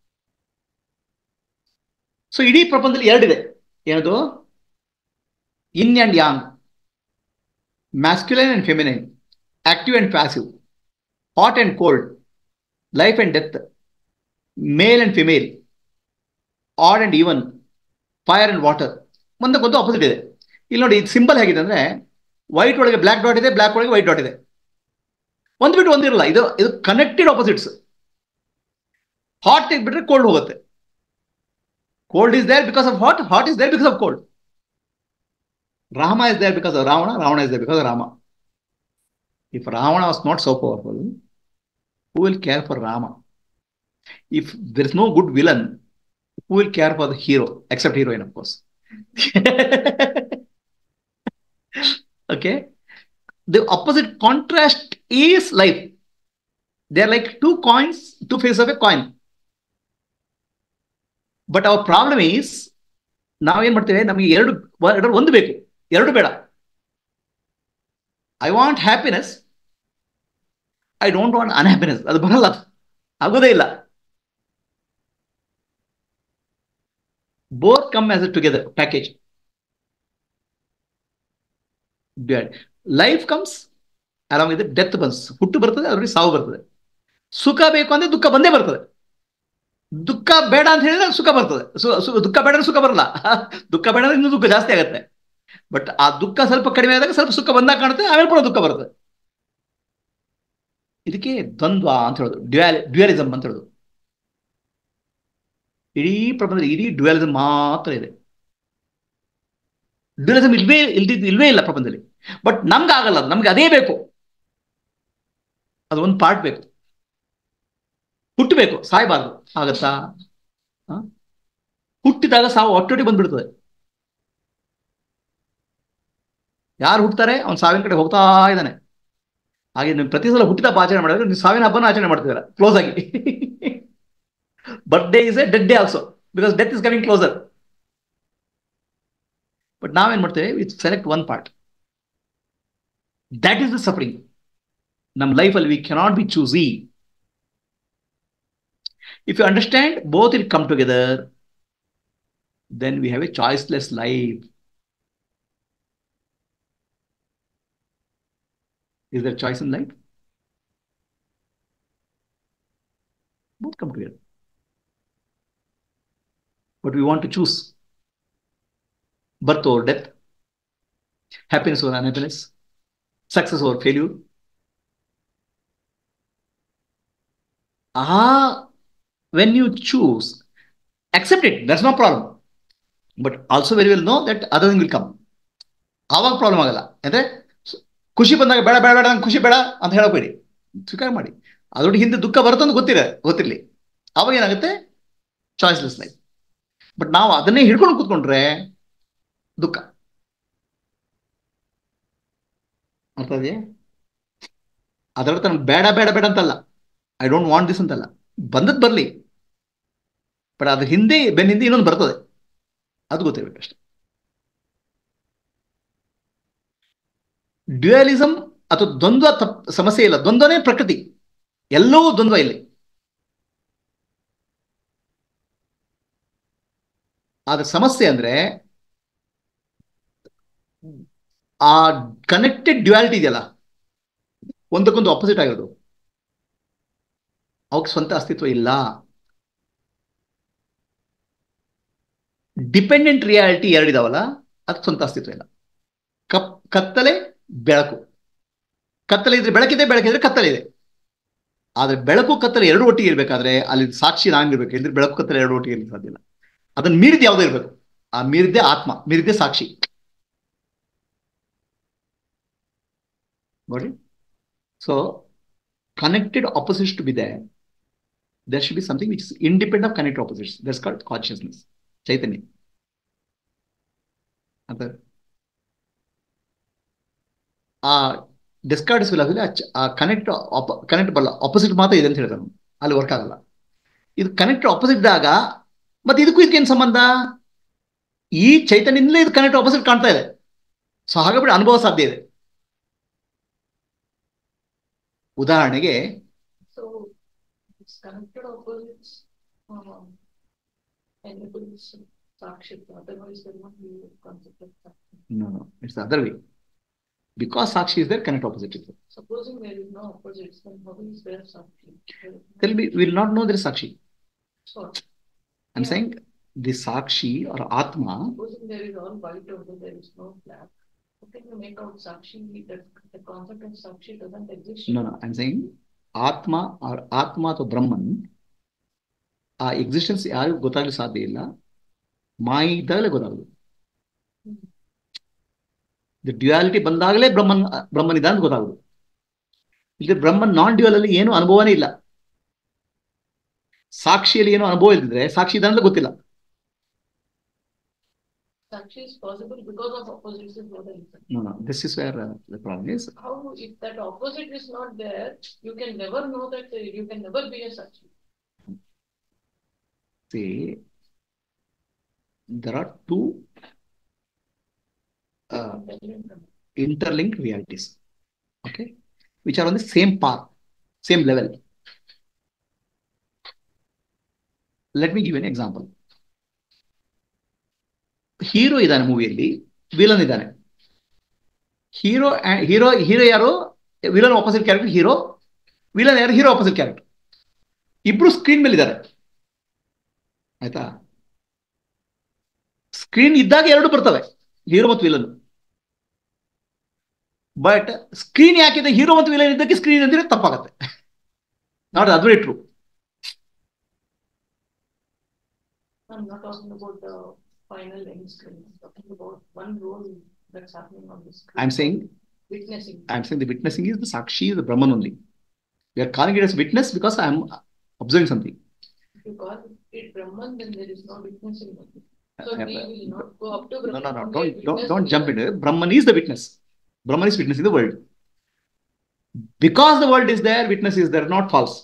ಸೊ ಇಡೀ ಪ್ರಪಂಚದಲ್ಲಿ ಎರಡಿದೆ ಏನದು yin and yang masculine and feminine active and passive hot and cold life and death male and female odd and even fire and water ಒಂದಕ್ಕೊಂದು ಆಪೋಸಿಟ್ ಇದೆ ಇಲ್ಲಿ ನೋಡಿ ಇದು ಸಿಂಬಲ್ ಹೇಗಿದೆ ಅಂದ್ರೆ ವೈಟ್ ಒಳಗೆ ಬ್ಲಾಕ್ ಡಾಟ್ ಇದೆ ಬ್ಲಾಕ್ ಒಳಗೆ ವೈಟ್ ಡಾಟ್ ಇದೆ ಒಂದು ಬಿಟ್ಟು ಒಂದಿರಲ್ಲ ಇದು ಇದು ಕನೆಕ್ಟೆಡ್ ಆಪೋಸಿಟ್ಸ್ ಹಾಟ್ ಬಿಟ್ರೆ ಕೋಲ್ಡ್ ಹೋಗುತ್ತೆ cold is there because of hot hot is there because of cold Rama is there because of Ravana Ravana is there because of Rama if Ravana was not so powerful who will care for Rama? If there is no good villain, who will care for the hero, except heroine, of course. okay. The opposite contrast is life. They are like two coins, two faces of a coin. But our problem is ನಾವೇನ್ ಮಾಡ್ತೇವೆ ನಮಗೆ ಎರಡು ಎರಡು ಒಂದು ಬೇಕು ಎರಡು ಬೇಡ I want happiness I don't want unhappiness ಅದು ಬರಲ್ಲ ಆಗೋದೇ ಇಲ್ಲ both come as a together package life comes along with death ಬನ್ಸ್ ಹುಟ್ಟು ಬರ್ತದೆ ಅದ್ರಲ್ಲಿ ಸಾವು ಬರ್ತದೆ ಸುಖ ಬೇಕು ಅಂದ್ರೆ ದುಃಖ ಬಂದೇ ಬರ್ತದೆ ದುಃಖ ಬೇಡ ಅಂತ ಹೇಳಿದ್ರೆ ಸುಖ ಬರ್ತದೆ ದುಃಖ ಬೇಡ ಸುಖ ಬರಲ್ಲ ದುಃಖ ಬೇಡ ಅಂದ್ರೆ ಇನ್ನೂ ದುಃಖ ಜಾಸ್ತಿ ಆಗುತ್ತೆ ಬಟ್ ಆ ದುಃಖ ಸ್ವಲ್ಪ ಕಡಿಮೆ ಆದಾಗ ಸ್ವಲ್ಪ ಸುಖ ಬಂದಾಗ ಕಾಣುತ್ತೆ ಆಮೇಲೆ ಪುನಃ ದುಃಖ ಬರ್ತದೆ ಇದಕ್ಕೆ ದ್ವಂದ್ವ ಅಂತ ಹೇಳೋದು ಡ್ಯುಯಾಲ್ ಡ್ಯುಯಲಿಸಮ್ ಅಂತ ಹೇಳೋದು ಇಡೀ ಪ್ರಪಂಚದಲ್ಲಿ ಇಡೀ ಡ್ಯುಯಲಿಸಮ್ ಮಾತ್ರ ಇದೆ ಡ್ಯುಯಲಿಸಮ್ ಇಲ್ವೇ ಇಲ್ದಿದ್ದು ಇಲ್ವೇ ಇಲ್ಲ ಪ್ರಪಂಚದಲ್ಲಿ ಬಟ್ ನಮ್ಗೆ ಆಗಲ್ಲ ಅದು ನಮ್ಗೆ ಅದೇ ಬೇಕು ಅದು ಒಂದು ಪಾರ್ಟ್ ಬೇಕು ಹುಟ್ಟಬೇಕು ಸಾಯಬಾರ್ದು ಆಗತ್ತಾ ಹ? ಹುಟ್ಟಿದಾಗ ಸಾವು ಒಟ್ಟೊಟ್ಟಿಗೆ ಬಂದ್ಬಿಡ್ತದೆ ಯಾರು ಹುಟ್ಟುತ್ತಾರೆ ಅವ್ನು ಸಾವಿನ ಕಡೆ ಹೋಗ್ತಾ ಇದ್ದಾನೆ ಹಾಗೆ ನೀವು ಪ್ರತಿ ಸಲ ಹುಟ್ಟಿದ ಹಬ್ಬ ಆಚರಣೆ ಮಾಡಿದ್ರೆ ನೀವು ಸಾವಿನ ಹಬ್ಬನ ಆಚರಣೆ ಮಾಡ್ತಿದ್ದೀರ ಕ್ಲೋಸ್ ಆಗಿ birthday is a dead day also because death is coming closer but ನಾವೇನ್ ಮಾಡ್ತೇವೆ with select one part that is the suffering ನಮ್ಮ ಲೈಫಲ್ಲಿ we cannot be choosy if you understand both will come together then we have a choiceless life Is there choice in life? Both come together. But we want to choose birth or death, happiness or unhappiness, success or failure. Ah, when you choose, accept it. That's no problem. But also very well know that other thing will come. ಆವಾಗ ಪ್ರಾಬ್ಲಮ್ ಆಗಲ್ಲ ಅಂದ್ರೆ ಖುಷಿ ಬಂದಾಗ ಬೇಡ ಬೇಡ ಬೇಡ ನಂಗೆ ಖುಷಿ ಬೇಡ ಅಂತ ಹೇಳಬೇಡಿ ಸ್ವೀಕಾರ ಮಾಡಿ ಅದರೊಟ್ಟಿಗೆ ಹಿಂದೆ ದುಃಖ ಬರುತ್ತೆ ಅಂತ ಗೊತ್ತಿರ ಗೊತ್ತಿರಲಿ ಅವಾಗ ಏನಾಗುತ್ತೆ ಚಾಯ್ಸ್ಲೆಸ್ ಲೈಫ್ ಬಟ್ ನಾವು ಅದನ್ನೇ ಹಿಡ್ಕೊಂಡು ಕೂತ್ಕೊಂಡ್ರೆ ದುಃಖ ಅರ್ಥ ಇದೆಯಾ ಅದರರ್ಥ ನಮ್ಗೆ ಬೇಡ ಬೇಡ ಬೇಡ ಅಂತಲ್ಲ ಐ ಡೋಂಟ್ ವಾಂಟ್ ದಿಸ್ ಅಂತಲ್ಲ ಬಂದದ್ದು ಬರಲಿ ಬಟ್ ಅದ್ರ ಹಿಂದೆ ಬೆನ್ನ ಹಿಂದೆ ಇನ್ನೊಂದು ಬರ್ತದೆ ಅದು ಗೊತ್ತಿರಬೇಕಷ್ಟೆ ಡ್ಯುಯಲಿಸಮ್ ಅಥವಾ ದ್ವಂದ್ವ ತಪ್ ಸಮಸ್ಯೆ ಇಲ್ಲ ದ್ವಂದ್ವನೇ ಪ್ರಕೃತಿ ಎಲ್ಲವೂ ದ್ವಂದ್ವ ಇಲ್ಲಿ ಆದ್ರೆ ಸಮಸ್ಯೆ ಅಂದ್ರೆ ಆ ಕನೆಕ್ಟೆಡ್ ಡ್ಯುಯಾಲಿಟಿ ಇದೆಯಲ್ಲ ಒಂದಕ್ಕೊಂದು ಆಪೋಸಿಟ್ ಆಗಿರೋದು ಅವಕ್ಕೆ ಸ್ವಂತ ಅಸ್ತಿತ್ವ ಇಲ್ಲ ಡಿಪೆಂಡೆಂಟ್ ರಿಯಾಲಿಟಿ ಎರಡಿದಾವಲ್ಲ ಅದಕ್ಕೆ ಸ್ವಂತ ಅಸ್ತಿತ್ವ ಇಲ್ಲ ಕಪ್ ಕತ್ತಲೆ ಬೆಳಕು ಕತ್ತಲೆ ಇದ್ರೆ ಬೆಳಕಿದೆ ಬೆಳಕಿದ್ರೆ ಕತ್ತಲೆ ಇದೆ ಆದ್ರೆ ಬೆಳಕು ಕತ್ತಲೆ ಎರಡು ಒಟ್ಟಿಗೆ ಇರ್ಬೇಕಾದ್ರೆ ಅಲ್ಲಿ ಸಾಕ್ಷಿ ನಾಂಗಿರ್ಬೇಕು ಇದ್ರೆ ಬೆಳಕು ಕತ್ತಲೆ ಎರಡು ಒಟ್ಟಿಗೆ ಇರ್ಲಿಕ್ಕೆ ಸಾಧ್ಯ ಇಲ್ಲ ಅದನ್ನ ಮೀರಿದ ಯಾವುದೋ ಇರ್ಬೇಕು ಆ ಮೀರಿದ್ದೆ ಆತ್ಮ ಮೀರಿದ್ದೆ ಸಾಕ್ಷಿ ನೋಡಿ so connected opposites to be they there should be something which is independent of connected opposites. That's called consciousness. ಚೈತನ್ಯ ಅಂತ ಆ ಡಿಸ್ಕಾರ್ಡ್ಸ್ ಫಿಲಾಸಫಿ ಆ ಕನೆಕ್ಟ್ ಕನೆಕ್ಟ್ ಬರಲ್ಲ ಆಪೋಸಿಟ್ ಮಾತ್ರ ಇದೆ ಅಂತ ಹೇಳ್ತಾರೆ ನಾವು. ಅಲ್ಲಿ ವರ್ಕ್ ಆಗಲ್ಲ ಇದು ಕನೆಕ್ಟ್ ಆಪೋಸಿಟ್ ಇದ್ದಾಗ ಮತ್ತೆ ಇದಕ್ಕೂ ಇದಕ್ಕೇನು ಸಂಬಂಧ ಈ ಚೈತನ್ಯದಿಂದಲೇ ಇದು ಕನೆಕ್ಟ್ ಆಪೋಸಿಟ್ ಕಾಣ್ತಾ ಇದೆ ಸೊ ಹಾಗಾಗ್ಬಿಟ್ಟು ಅನುಭವ ಸಾಧ್ಯ ಇದೆ ಉದಾಹರಣೆಗೆ So it's connected opposites. Um, enables Sakshita. Otherwise, there won't be a concept of Sakshita. no no it's the other way because sakshi is there connect opposite is there Supposing there is no opposites, then how is there Sakshi? then we will not know there is sakshi So, i'm Yeah. saying the sakshi or atma supposing there is all white over there is no black. How can you make out Sakshi? That the concept of Sakshi doesn't exist. no no i'm saying ಆತ್ಮ or ಆತ್ಮ ಅಥವಾ ಬ್ರಹ್ಮನ್ ಆ ಎಕ್ಸಿಸ್ಟೆನ್ಸ್ ಯಾರಿಗೂ ಗೊತ್ತಾಗಲಿ ಸಾಧ್ಯ ಇಲ್ಲ ಮಾಯಿ ಇದ್ದಾಗಲೇ ಗೊತ್ತಾಗೋದು ಡ್ಯುಯಾಲಿಟಿ ಬಂದಾಗಲೇ ಬ್ರಹ್ಮನ್ ಬ್ರಹ್ಮನ್ ಇದ್ದ ಅಂತ ಗೊತ್ತಾಗೋದು ಇಲ್ಲಿ ಬ್ರಹ್ಮನ್ ನಾನ್ ಡ್ಯುಯಲ್ ಅಲ್ಲಿ ಏನು ಅನುಭವನೇ ಇಲ್ಲ ಸಾಕ್ಷಿಯಲ್ಲಿ ಏನು ಅನುಭವ ಇಲ್ದಿದ್ರೆ ಸಾಕ್ಷಿ ಇದ್ದ ಅಂತ ಗೊತ್ತಿಲ್ಲ Sakshi is possible because of opposites is what I'm saying. No, no. This is where uh, the problem is. How, if that opposite is not there, you can never know that uh, you can never be a Sakshi. See, there are two uh, interlinked realities, okay, which are on the same path, same level. Let me give you an example. Hero ಇದ್ದಾನೆ ಮೂವಿಯಲ್ಲಿ ವಿಲನ್ ಇದ್ದಾನೆ ಹೀರೋ ಹೀರೋ ಹೀರೋ ಯಾರು villain opposite character hero villain ಯಾರು ಹೀರೋ ಆಪೋಸಿಟ್ ಕ್ಯಾರೆಕ್ಟರ್ ಇಬ್ರು ಸ್ಕ್ರೀನ್ ಮೇಲೆ ಇದ್ದಾರೆ ಆಯ್ತಾ ಸ್ಕ್ರೀನ್ ಇದ್ದಾಗ ಎರಡು ಬರ್ತವೆ ಹೀರೋ ಮತ್ತು ವಿಲನ್ ಬಟ್ ಸ್ಕ್ರೀನ್ ಯಾಕಿದೆ ಹೀರೋ ಮತ್ತು ವಿಲನ್ ಇದ್ದಕ್ಕೆ ಸ್ಕ್ರೀನ್ ಅಂದ್ರೆ ತಪ್ಪಾಗತ್ತೆ ನಾಟ್ ಅದ್ವೇ true I'm not talking about the final end screen. I'm talking about one role that's happening on the screen. I am saying Witnessing. I am saying the witnessing is the ಸಾಕ್ಷಿ the Brahman only we are calling it as witness because I am observing something If you call it Brahman, then there is no witnessing. So we will not go up to No, Brahman. no, no. and Don't, get don't, witness don't to jump the- into it. Brahman is the witness. Brahman is witnessing the world. Because the world is there, witness is there, not false.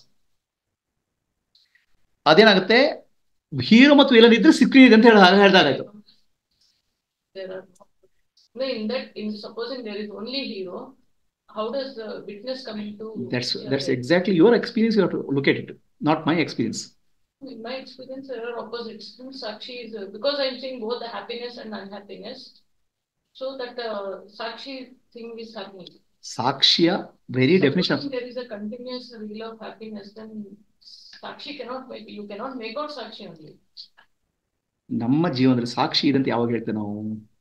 ಅದೇನಾಗುತ್ತೆ ಹೀರೋ ಮತ್ತು ವಿಲನ್ ಇದ್ರೆ ಸಿಕ್ರಿ ಇದೆ ಅಂತ ಹೇಳ ಹೇಳ್ದಾಗಾಯ್ತು There are. No, in that, in supposing there is only hero, how does the witness come into? That's picture that's there? Exactly your experience you to look at it not my experience In my experience, there are opposites. Since Sakshi is, uh, because I'm seeing both the happiness and unhappiness, so that uh, Sakshi thing is happening. ಸಾಕ್ಷಿಯ very definition of Supposing there is a continuous reel of happiness, then Sakshi cannot make, you cannot make out Sakshi only. ನಮ್ಮ ಜೀವನದಲ್ಲಿ ಸಾಕ್ಷಿ ಇದೆ ಅಂತ ಯಾವಾಗ ಹೇಳ್ತೇವೆ ನಾವು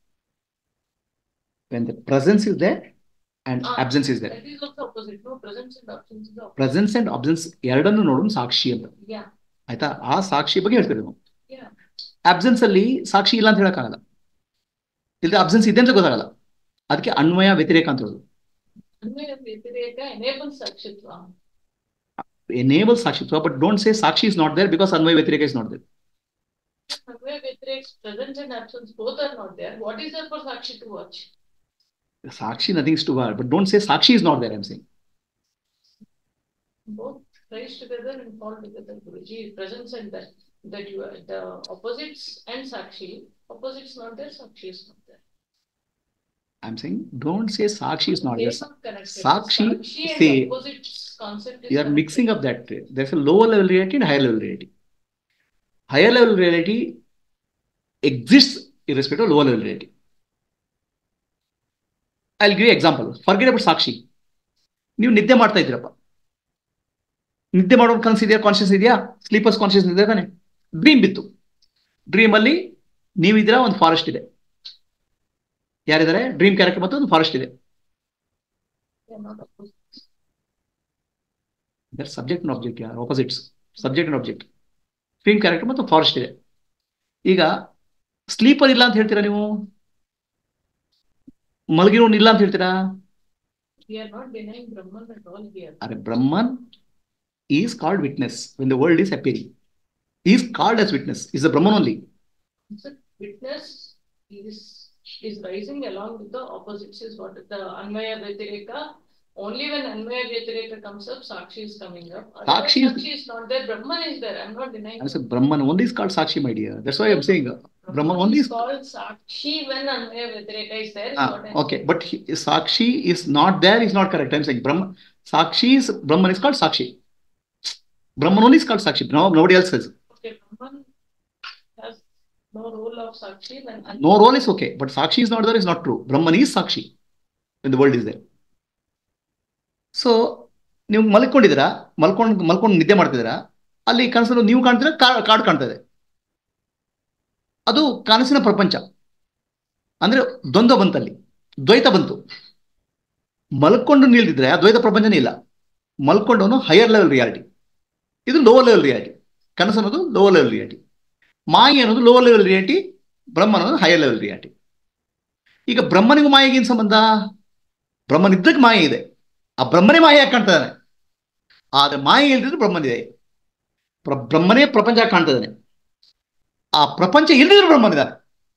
when the presence is there and Ah, absence is there That is also opposite, no, presence and absence is opposite. Presence and absence ಎರಡನ್ನು ನೋಡೋದು ಸಾಕ್ಷಿ ಅಂತ Yeah, ಆಯ್ತಾ ಆ ಸಾಕ್ಷಿ ಬಗ್ಗೆ ಹೇಳ್ತೇವೆ ನಾವು yeah. ಅಬ್ಸೆನ್ಸ್ ಅಲ್ಲಿ ಸಾಕ್ಷಿ ಇಲ್ಲ ಅಂತ ಹೇಳಕ್ಕಾಗಲ್ಲ ಇಲ್ಲದೆ ಅಬ್ಸೆನ್ಸ್ ಇದೆ ಅಂತ ಗೊತ್ತಾಗಲ್ಲ ಅದಕ್ಕೆ ಅನ್ವಯ ವ್ಯತಿರೇಕ ಅಂತ ಹೇಳೋದು Anvaya Vyatireka enables Sakshitva. Enable ಸಾಕ್ಷಿತ್ವ ಬಟ್ ಡೋಂಟ್ ಸೇ ಸಾಕ್ಷಿ ಇಸ್ ನಾಟ್ ದೇರ್ ಬಿಕಾಸ್ ಅನ್ವಯ ವ್ಯತಿರೇಕ is not there Anvaya Vyatireka's presence and absence both are not there. What is there for Sakshi to watch? ಸಾಕ್ಷಿ nothing is to war but don't say ಸಾಕ್ಷಿ is not there I'm saying Both rise together and fall together, Guruji. Presence and that, that you are, the opposites and Sakshi, opposites not there, Sakshi is not there. I'm saying don't say ಸಾಕ್ಷಿ is not They there are not connected. Sakshi, Sakshi and say, opposites concept is you are connected. mixing up that there's a lower level reality and higher level reality higher level reality exists irrespective of lower level reality i'll give you example forget about ಸಾಕ್ಷಿ ನೀವು ನಿದ್ದೆ ಮಾಡ್ತಾ ಇದ್ದೀರಪ್ಪ ನಿದ್ದೆ ಮಾಡೋ ಕನಸು ಇದೆಯಾ ಕಾನ್ಶಿಯಸ್ ಇದೆಯಾ ಸ್ಲೀಪರ್ಸ್ ಕಾನ್ಶಿಯಸ್ ಇದೆಯಾ ತಾನೆ ಡ್ರೀಮ್ ಬಿತ್ತು ಡ್ರೀಮ್ ಅಲ್ಲಿ ನೀವಿದ್ದೀರಾ ಒಂದು ಫಾರೆಸ್ಟ್ ಇದೆ ಯಾರಿದ್ದಾರೆ ಡ್ರೀಮ್ ಕ್ಯಾರೆಕ್ಟರ್ ಮತ್ತು ಒಂದು ಫಾರೆಸ್ಟ್ ಇದೆ They are not opposites. That subject and object ಯಾರು opposites subject and object film character ಮತ್ತು ಫಾರೆಸ್ಟ್ ಇದೆ ಈಗ ಸ್ಲೀಪರ್ ಇಲ್ಲ ಅಂತ ಹೇಳ್ತೀರಾ ನೀವು ಮಲಗಿರೋನ್ ಇಲ್ಲ ಅಂತ ಹೇಳ್ತೀರಾ We are not denying Brahman at all here. ಅರೆ Brahman is called witness when the world is appearing is called as witness is the Brahman only So witness is is rising along with the opposites is what the Anvaya Vyatireka. Only when Anvaya Vyatireka comes up, Sakshi is coming up. Otherwise, Sakshi is- Sakshi is not there. Brahman is there. I'm not denying. I said Brahman only is called Sakshi, my dear. That's why I'm saying. Brahman only is is- called Sakshi when Anvaya Vyatireka is there. is Ah, what I'm okay, saying. but he, Sakshi is not there, is not correct. I'm saying Brahman. Sakshi is Brahman is called Sakshi. Brahman only is called Sakshi. No, nobody else says. Okay, Brahman has no role of Sakshi when No role is okay, but Sakshi is not there is not true. Brahman is Sakshi when the world is there. So ನೀವು ಮಲ್ಕೊಂಡಿದ್ದೀರಾ ಮಲ್ಕೊಂಡು ಮಲ್ಕೊಂಡು ನಿದ್ದೆ ಮಾಡ್ತಿದ್ದೀರಾ ಅಲ್ಲಿ ಕನಸಲ್ಲಿ ನೀವು ಕಾಣ್ತೀರಾ ಕಾ- ಕಾಡು ಕಾಣ್ತಾ ಇದೆ ಅದು ಕನಸಿನ ಪ್ರಪಂಚ ಅಂದ್ರೆ ದ್ವಂದ್ವ ಬಂತಲ್ಲಿ ದ್ವೈತ ಬಂತು ಮಲ್ಕೊಂಡು ನಿಲ್ದಿದ್ರೆ ಆ ದ್ವೈತ ಪ್ರಪಂಚನೇ ಇಲ್ಲ ಮಲ್ಕೊಂಡವನು ಹೈಯರ್ ಲೆವೆಲ್ ರಿಯಾಲಿಟಿ ಇದು ಲೋವರ್ ಲೆವೆಲ್ ರಿಯಾಲಿಟಿ ಕನಸು ಅನ್ನೋದು ಲೋವರ್ ಲೆವೆಲ್ ರಿಯಾಲಿಟಿ ಮಾಯೆ ಅನ್ನೋದು ಲೋವರ್ ಲೆವೆಲ್ ರಿಯಾಲಿಟಿ ಬ್ರಹ್ಮ ಅನ್ನೋದು ಹೈಯರ್ ಲೆವೆಲ್ ರಿಯಾಲಿಟಿ ಈಗ ಬ್ರಹ್ಮನಿಗೂ ಮಾಯೆಗೆ ಏನು ಸಂಬಂಧ ಬ್ರಹ್ಮನ ಇದ್ದಕ್ಕೆ ಮಾಯೆ ಇದೆ ಆ ಬ್ರಹ್ಮನೇ ಮಾಯೆಯಾಗಿ ಕಾಣ್ತಾನೆ ಆದ್ರೆ ಮಾಯೆ ಇಲ್ದಿದ್ರೆ ಬ್ರಹ್ಮನಿದೆ ಪ್ರ- ಬ್ರಹ್ಮನೇ ಪ್ರಪಂಚ ಕಾಣ್ತಾ ಇದ್ದಾನೆ ಆ ಪ್ರಪಂಚ ಇಲ್ದಿದ್ರೆ ಬ್ರಹ್ಮನಿದ್ದಾನೆ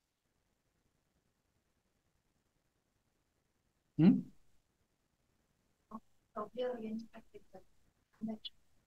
ಹ್ಮ್ Probably against practical. That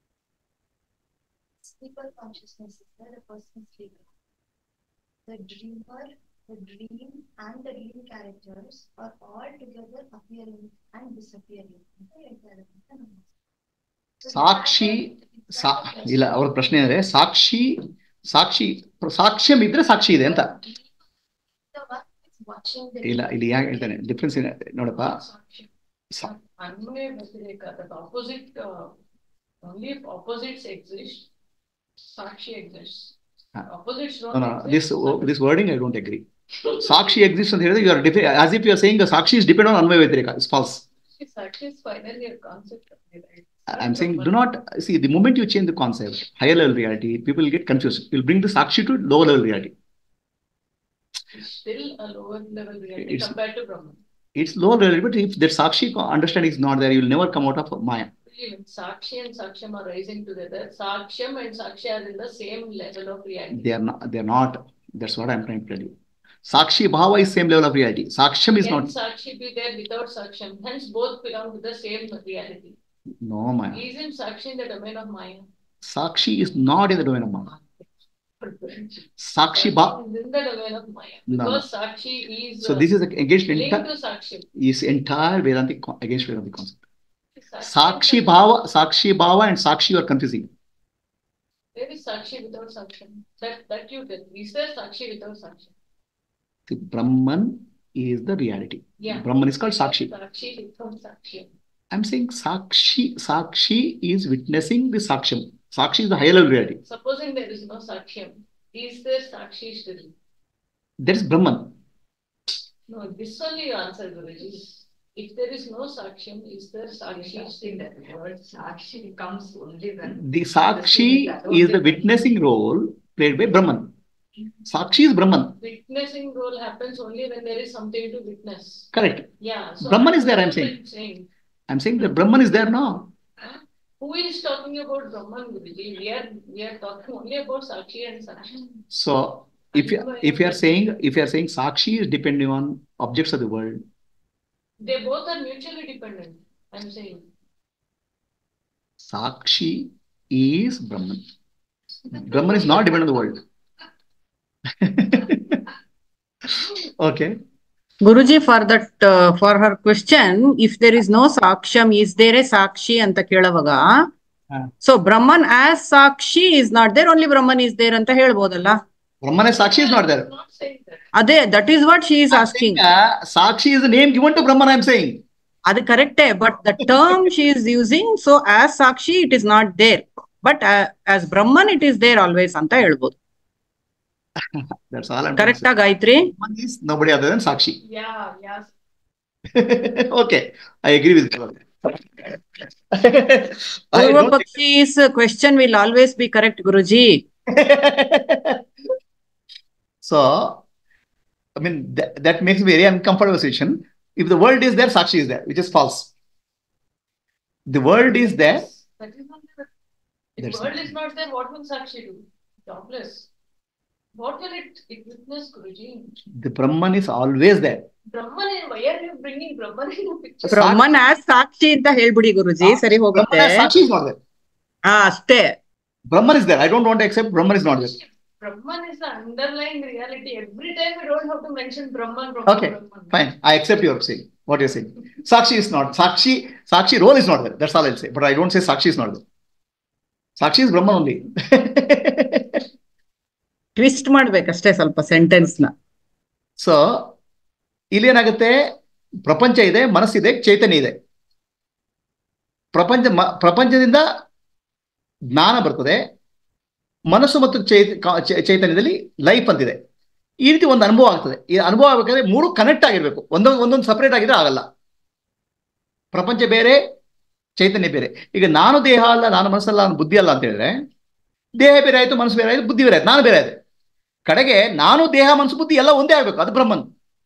sleeper consciousness is there, the person sleeper. The dreamer, the dream, and the dream characters are all together appearing and disappearing. ಅಂತ ಹೇಳ್ತಾರೆ ಅಂತ ನಮ್ಮ So ಸಾಕ್ಷಿ that- ಸಾ ಇಲ್ಲ ಅವ್ರ ಪ್ರಶ್ನೆ ಅಂದ್ರೆ ಸಾಕ್ಷಿ ಸಾಕ್ಷಿ ಸಾಕ್ಷ್ಯಂ ಇದ್ರೆ ಸಾಕ್ಷಿ ಇದೆ ಅಂತ The one who is watching the ಇಲ್ಲ ಇಲ್ಲಿ ಯಾಕೆ ಹೇಳ್ತಾನೆ ಡಿಫ್ರೆನ್ಸ್ ನೋಡಪ್ಪ Sakshi. ಸಾ- Anvaya Vyatireka, that opposite, uh, only if opposites exist, Sakshi exists. Ah. Opposites No, don't no, exist. this this wording I don't agree. ಸಾಕ್ಷಿ ಎಕ್ಸಿಸ್ಟ್ ಅಂತ ಹೇಳಿದ್ರೆ you are as if you are saying ಸಾಕ್ಷಿ ಇಸ್ ಡಿಪೆಂಡ್ ಆನ್ ಅನ್ವಯ ವ್ಯತಿರೇಕ is false See, Sakshi is finally a concept of the right. I'm saying do not see the moment you change the concept, higher level reality, people will get confused. You'll bring the Sakshi to lower level reality. It's still a lower level reality It's- compared to Brahman. It's lower level, but if that Sakshi co- understanding is not there, you'll never come out of Maya. When Sakshi and Saksham are rising together, Saksham and Sakshi are in the same level of reality. They are not. They are not. That's what I'm trying to tell you. Sakshi Bhava is same level of reality. Saksham is Can not. Sakshi be there without Saksham? Hence both belong to the same reality. No Maya. Isn't Sakshi in the domain of Maya? Sakshi is not in the domain of Maya. Sakshi Bhava. is in the domain of Maya. No. Because Sakshi is So uh, this is against linked entire to Saksham. is entire Vedantic co- against Vedantic concept. Sakshi Sakshi and- Bhava, Sakshi Bhava, and Sakshi you are confusing. Where is Sakshi without Saksham? That, that you tell. Is there Sakshi without Saksham? The Brahman is the reality. Yeah. Brahman is called Sakshi. Sakshi without Saksham. I'm saying Sakshi, Sakshi is witnessing the Saksham. Sakshi is the higher level reality. Supposing there is no Saksham, is there Sakshi still? That is Brahman. No, this only you answer, Guruji. If there is no Saksham, is there Sakshi still? that word Sakshi comes only when The Sakshi is the witnessing role played by Brahman. Sakshi is Brahman. Witnessing role happens only when there is something to witness. Correct. Yeah. So Brahman is there, I'm that's what saying. saying. I'm saying that Brahman is there now. Who is talking about Brahman, Guruji? We are we are talking only about Sakshi and Sakshi. So if you if you are saying if you are saying Sakshi is depending on objects of the world, They both are mutually dependent. I'm saying. Sakshi is Brahman. Brahman is not dependent on the world. okay. Guruji, for that, uh, for her question, if there is no Saksham, is there a Sakshi ಅಂತ ಕೇಳುವಾಗ ಹಾ. ಸೊ ಬ್ರಹ್ಮನ್ ಆಸ್ ಸಾಕ್ಷಿ is not there only Brahman is there ಅಂತ ಹೇಳ್ಬೋದಲ್ಲ Brahman as Sakshi is not there. I'm not saying that. ಅದೇ that is what she is I'm asking saying, uh, Sakshi is the name given to Brahman, I'm saying. ಅದು ಕರೆಕ್ಟೇ but the term she is using so as ಸಾಕ್ಷಿ it is not there but as Brahman it is there always ಅಂತ ಹೇಳ್ಬೋದು That's all I'm correct saying. ಆಗ ಆಯ್ತ್ರಿ Brahman is nobody other than Sakshi. Yeah, yeah. okay, I agree with you. I ಪೂರ್ವ don't ಪಕ್ಷೀಸ್ question will always be correct Guruji so, I mean, that, that makes me very uncomfortable situation. If the world is there, Sakshi is there, which is false. The world is there. That is not there. If That's world is not there, what will Sakshi do? Jobless. What will it, it witness, Guruji? The Brahman is always there. Brahman, why are you bringing Brahman in the picture? Brahman as ಸಾಕ್ಷಿ ಅಂತ ಹೇಳ್ಬಿಡಿ ಗುರುಜಿ ಸರಿ ಹೋಗುತ್ತೆ Brahman as Sakshi is not there. ಹಾ ಅಷ್ಟೇ Brahman is there. I don't want to accept Brahman is not there. Brahman is the underlying reality. Every time we don't have to mention Brahman, Brahman, Okay, Brahman. Fine. I accept your saying. What you're saying. Sakshi is not. Sakshi, Sakshi role is not there. That's all I'll say. But I don't say Sakshi is not there. Sakshi is Brahman only. Twist ಮಾಡ್ಬೇಕಷ್ಟೇ ಸ್ವಲ್ಪ ಸೆಂಟೆನ್ಸ್ ನ ಸೊ ಇಲ್ಲಿ ಏನಾಗುತ್ತೆ ಪ್ರಪಂಚ ಇದೆ ಮನಸ್ಸಿದೆ ಚೈತನ್ಯ ಇದೆ ಪ್ರಪಂಚ ಮ- ಪ್ರಪಂಚದಿಂದ ಜ್ಞಾನ ಬರ್ತದೆ ಮನಸ್ಸು ಮತ್ತು ಚೈತ ಕಾ- ಚೈ- ಚೈತನ್ಯದಲ್ಲಿ ಲೈಫ್ ಅಂತಿದೆ ಈ ರೀತಿ ಒಂದು ಅನುಭವ ಆಗ್ತದೆ ಈ ಅನುಭವ ಆಗ್ಬೇಕಾದ್ರೆ ಮೂರು ಕನೆಕ್ಟ್ ಆಗಿರ್ಬೇಕು ಒಂದೊಂದು ಒಂದೊಂದು ಸಪರೇಟ್ ಆಗಿದ್ರೆ ಆಗಲ್ಲ ಪ್ರಪಂಚ ಬೇರೆ ಚೈತನ್ಯ ಬೇರೆ ಈಗ ನಾನು ದೇಹ ಅಲ್ಲ ನಾನು ಮನಸ್ಸಲ್ಲ ನಾನು ಬುದ್ಧಿ ಅಲ್ಲ ಅಂತ ಹೇಳಿದ್ರೆ ದೇಹ ಬೇರೆ ಆಯ್ತು ಮನಸ್ಸು ಬೇರೆ ಆಯ್ತು ಬುದ್ಧಿ ಬೇರೆ ಆಯ್ತು ನಾನು ಬೇರೆ ಆಯ್ತು ಕಡೆಗೆ ನಾನು ದೇಹ ಮನಸ್ಸು ಬುದ್ಧಿ ಎಲ್ಲ ಒಂದೇ ಆಗ್ಬೇಕು ಅದು ಬ್ರಹ್ಮನ್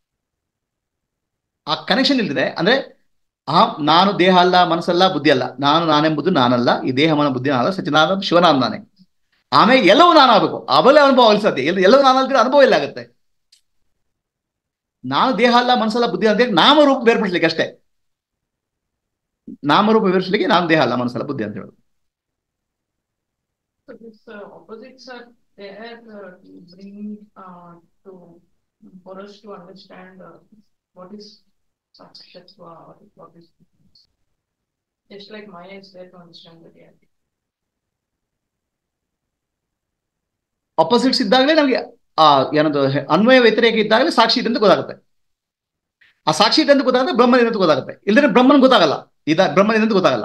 ಆ ಕನೆಕ್ಷನ್ ಇಲ್ದಿದೆ ಅಂದ್ರೆ ಆ ನಾನು ದೇಹ ಅಲ್ಲ ಮನಸ್ಸಲ್ಲ ಬುದ್ಧಿ ಅಲ್ಲ ನಾನು ನಾನೆಂಬುದು ನಾನಲ್ಲ ಈ ದೇಹ ಮನ ಬುದ್ಧಿ ನಾನಲ್ಲ ಸಚಿನಾನ ಶಿವನಾಮ ನಾನೇ ಆಮೇಲೆ ಎಲ್ಲವೂ ನಾನು ಆಗ್ಬೇಕು ಆಮೇಲೆ ಅನುಭವ ಆಗಲಿ ಸಾಧ್ಯ ಎಲ್ಲ ಎಲ್ಲವೂ ನಾನು ಅಲ್ದಿದ್ರೆ ಅನುಭವ ಇಲ್ಲ ಆಗುತ್ತೆ ನಾನು ದೇಹ ಅಲ್ಲ ಮನಸ್ಸಲ್ಲ ಬುದ್ಧಿ ಅಂತ ನಾಮರೂಪ ಬೇರ್ಪಡಿಸ್ಲಿಕ್ಕೆ ಅಷ್ಟೇ ನಾಮರೂಪ ಬೇರ್ಪಡಿಸ್ಲಿಕ್ಕೆ ನಾನು ದೇಹ ಅಲ್ಲ ಮನಸ್ಸಲ್ಲ ಬುದ್ಧಿ ಅಂತ ಹೇಳೋದು So these uh, opposites are there uh, to bring uh, to for us to understand uh, what is Sakshasva or what is just like Maya is there to understand the reality. Opposites ಇದ್ದಾಗಲೇ ನಮಗೆ ಆ ಏನದು ಅನ್ವಯ ವ್ಯತಿರೇಕ ಇದ್ದಾಗಲೇ ಸಾಕ್ಷಿ ಇದೆ ಅಂತ ಗೊತ್ತಾಗುತ್ತೆ ಆ ಸಾಕ್ಷಿ ಇದೆ ಅಂತ ಗೊತ್ತಾಗುತ್ತೆ ಬ್ರಹ್ಮನ್ ಇದೆ ಅಂತ ಗೊತ್ತಾಗುತ್ತೆ ಇಲ್ಲದ್ರೆ ಬ್ರಹ್ಮನ್ ಗೊತ್ತಾಗಲ್ಲ ಇದ ಬ್ರಹ್ಮನ್ ಇದೆ ಅಂತ ಗೊತ್ತಾಗಲ್ಲ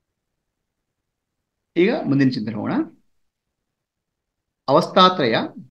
ಈಗ ಮುಂದಿನ ಚಿಂತನೆ ಹೋಗೋಣ ಅವಸ್ಥಾತ್ರಯ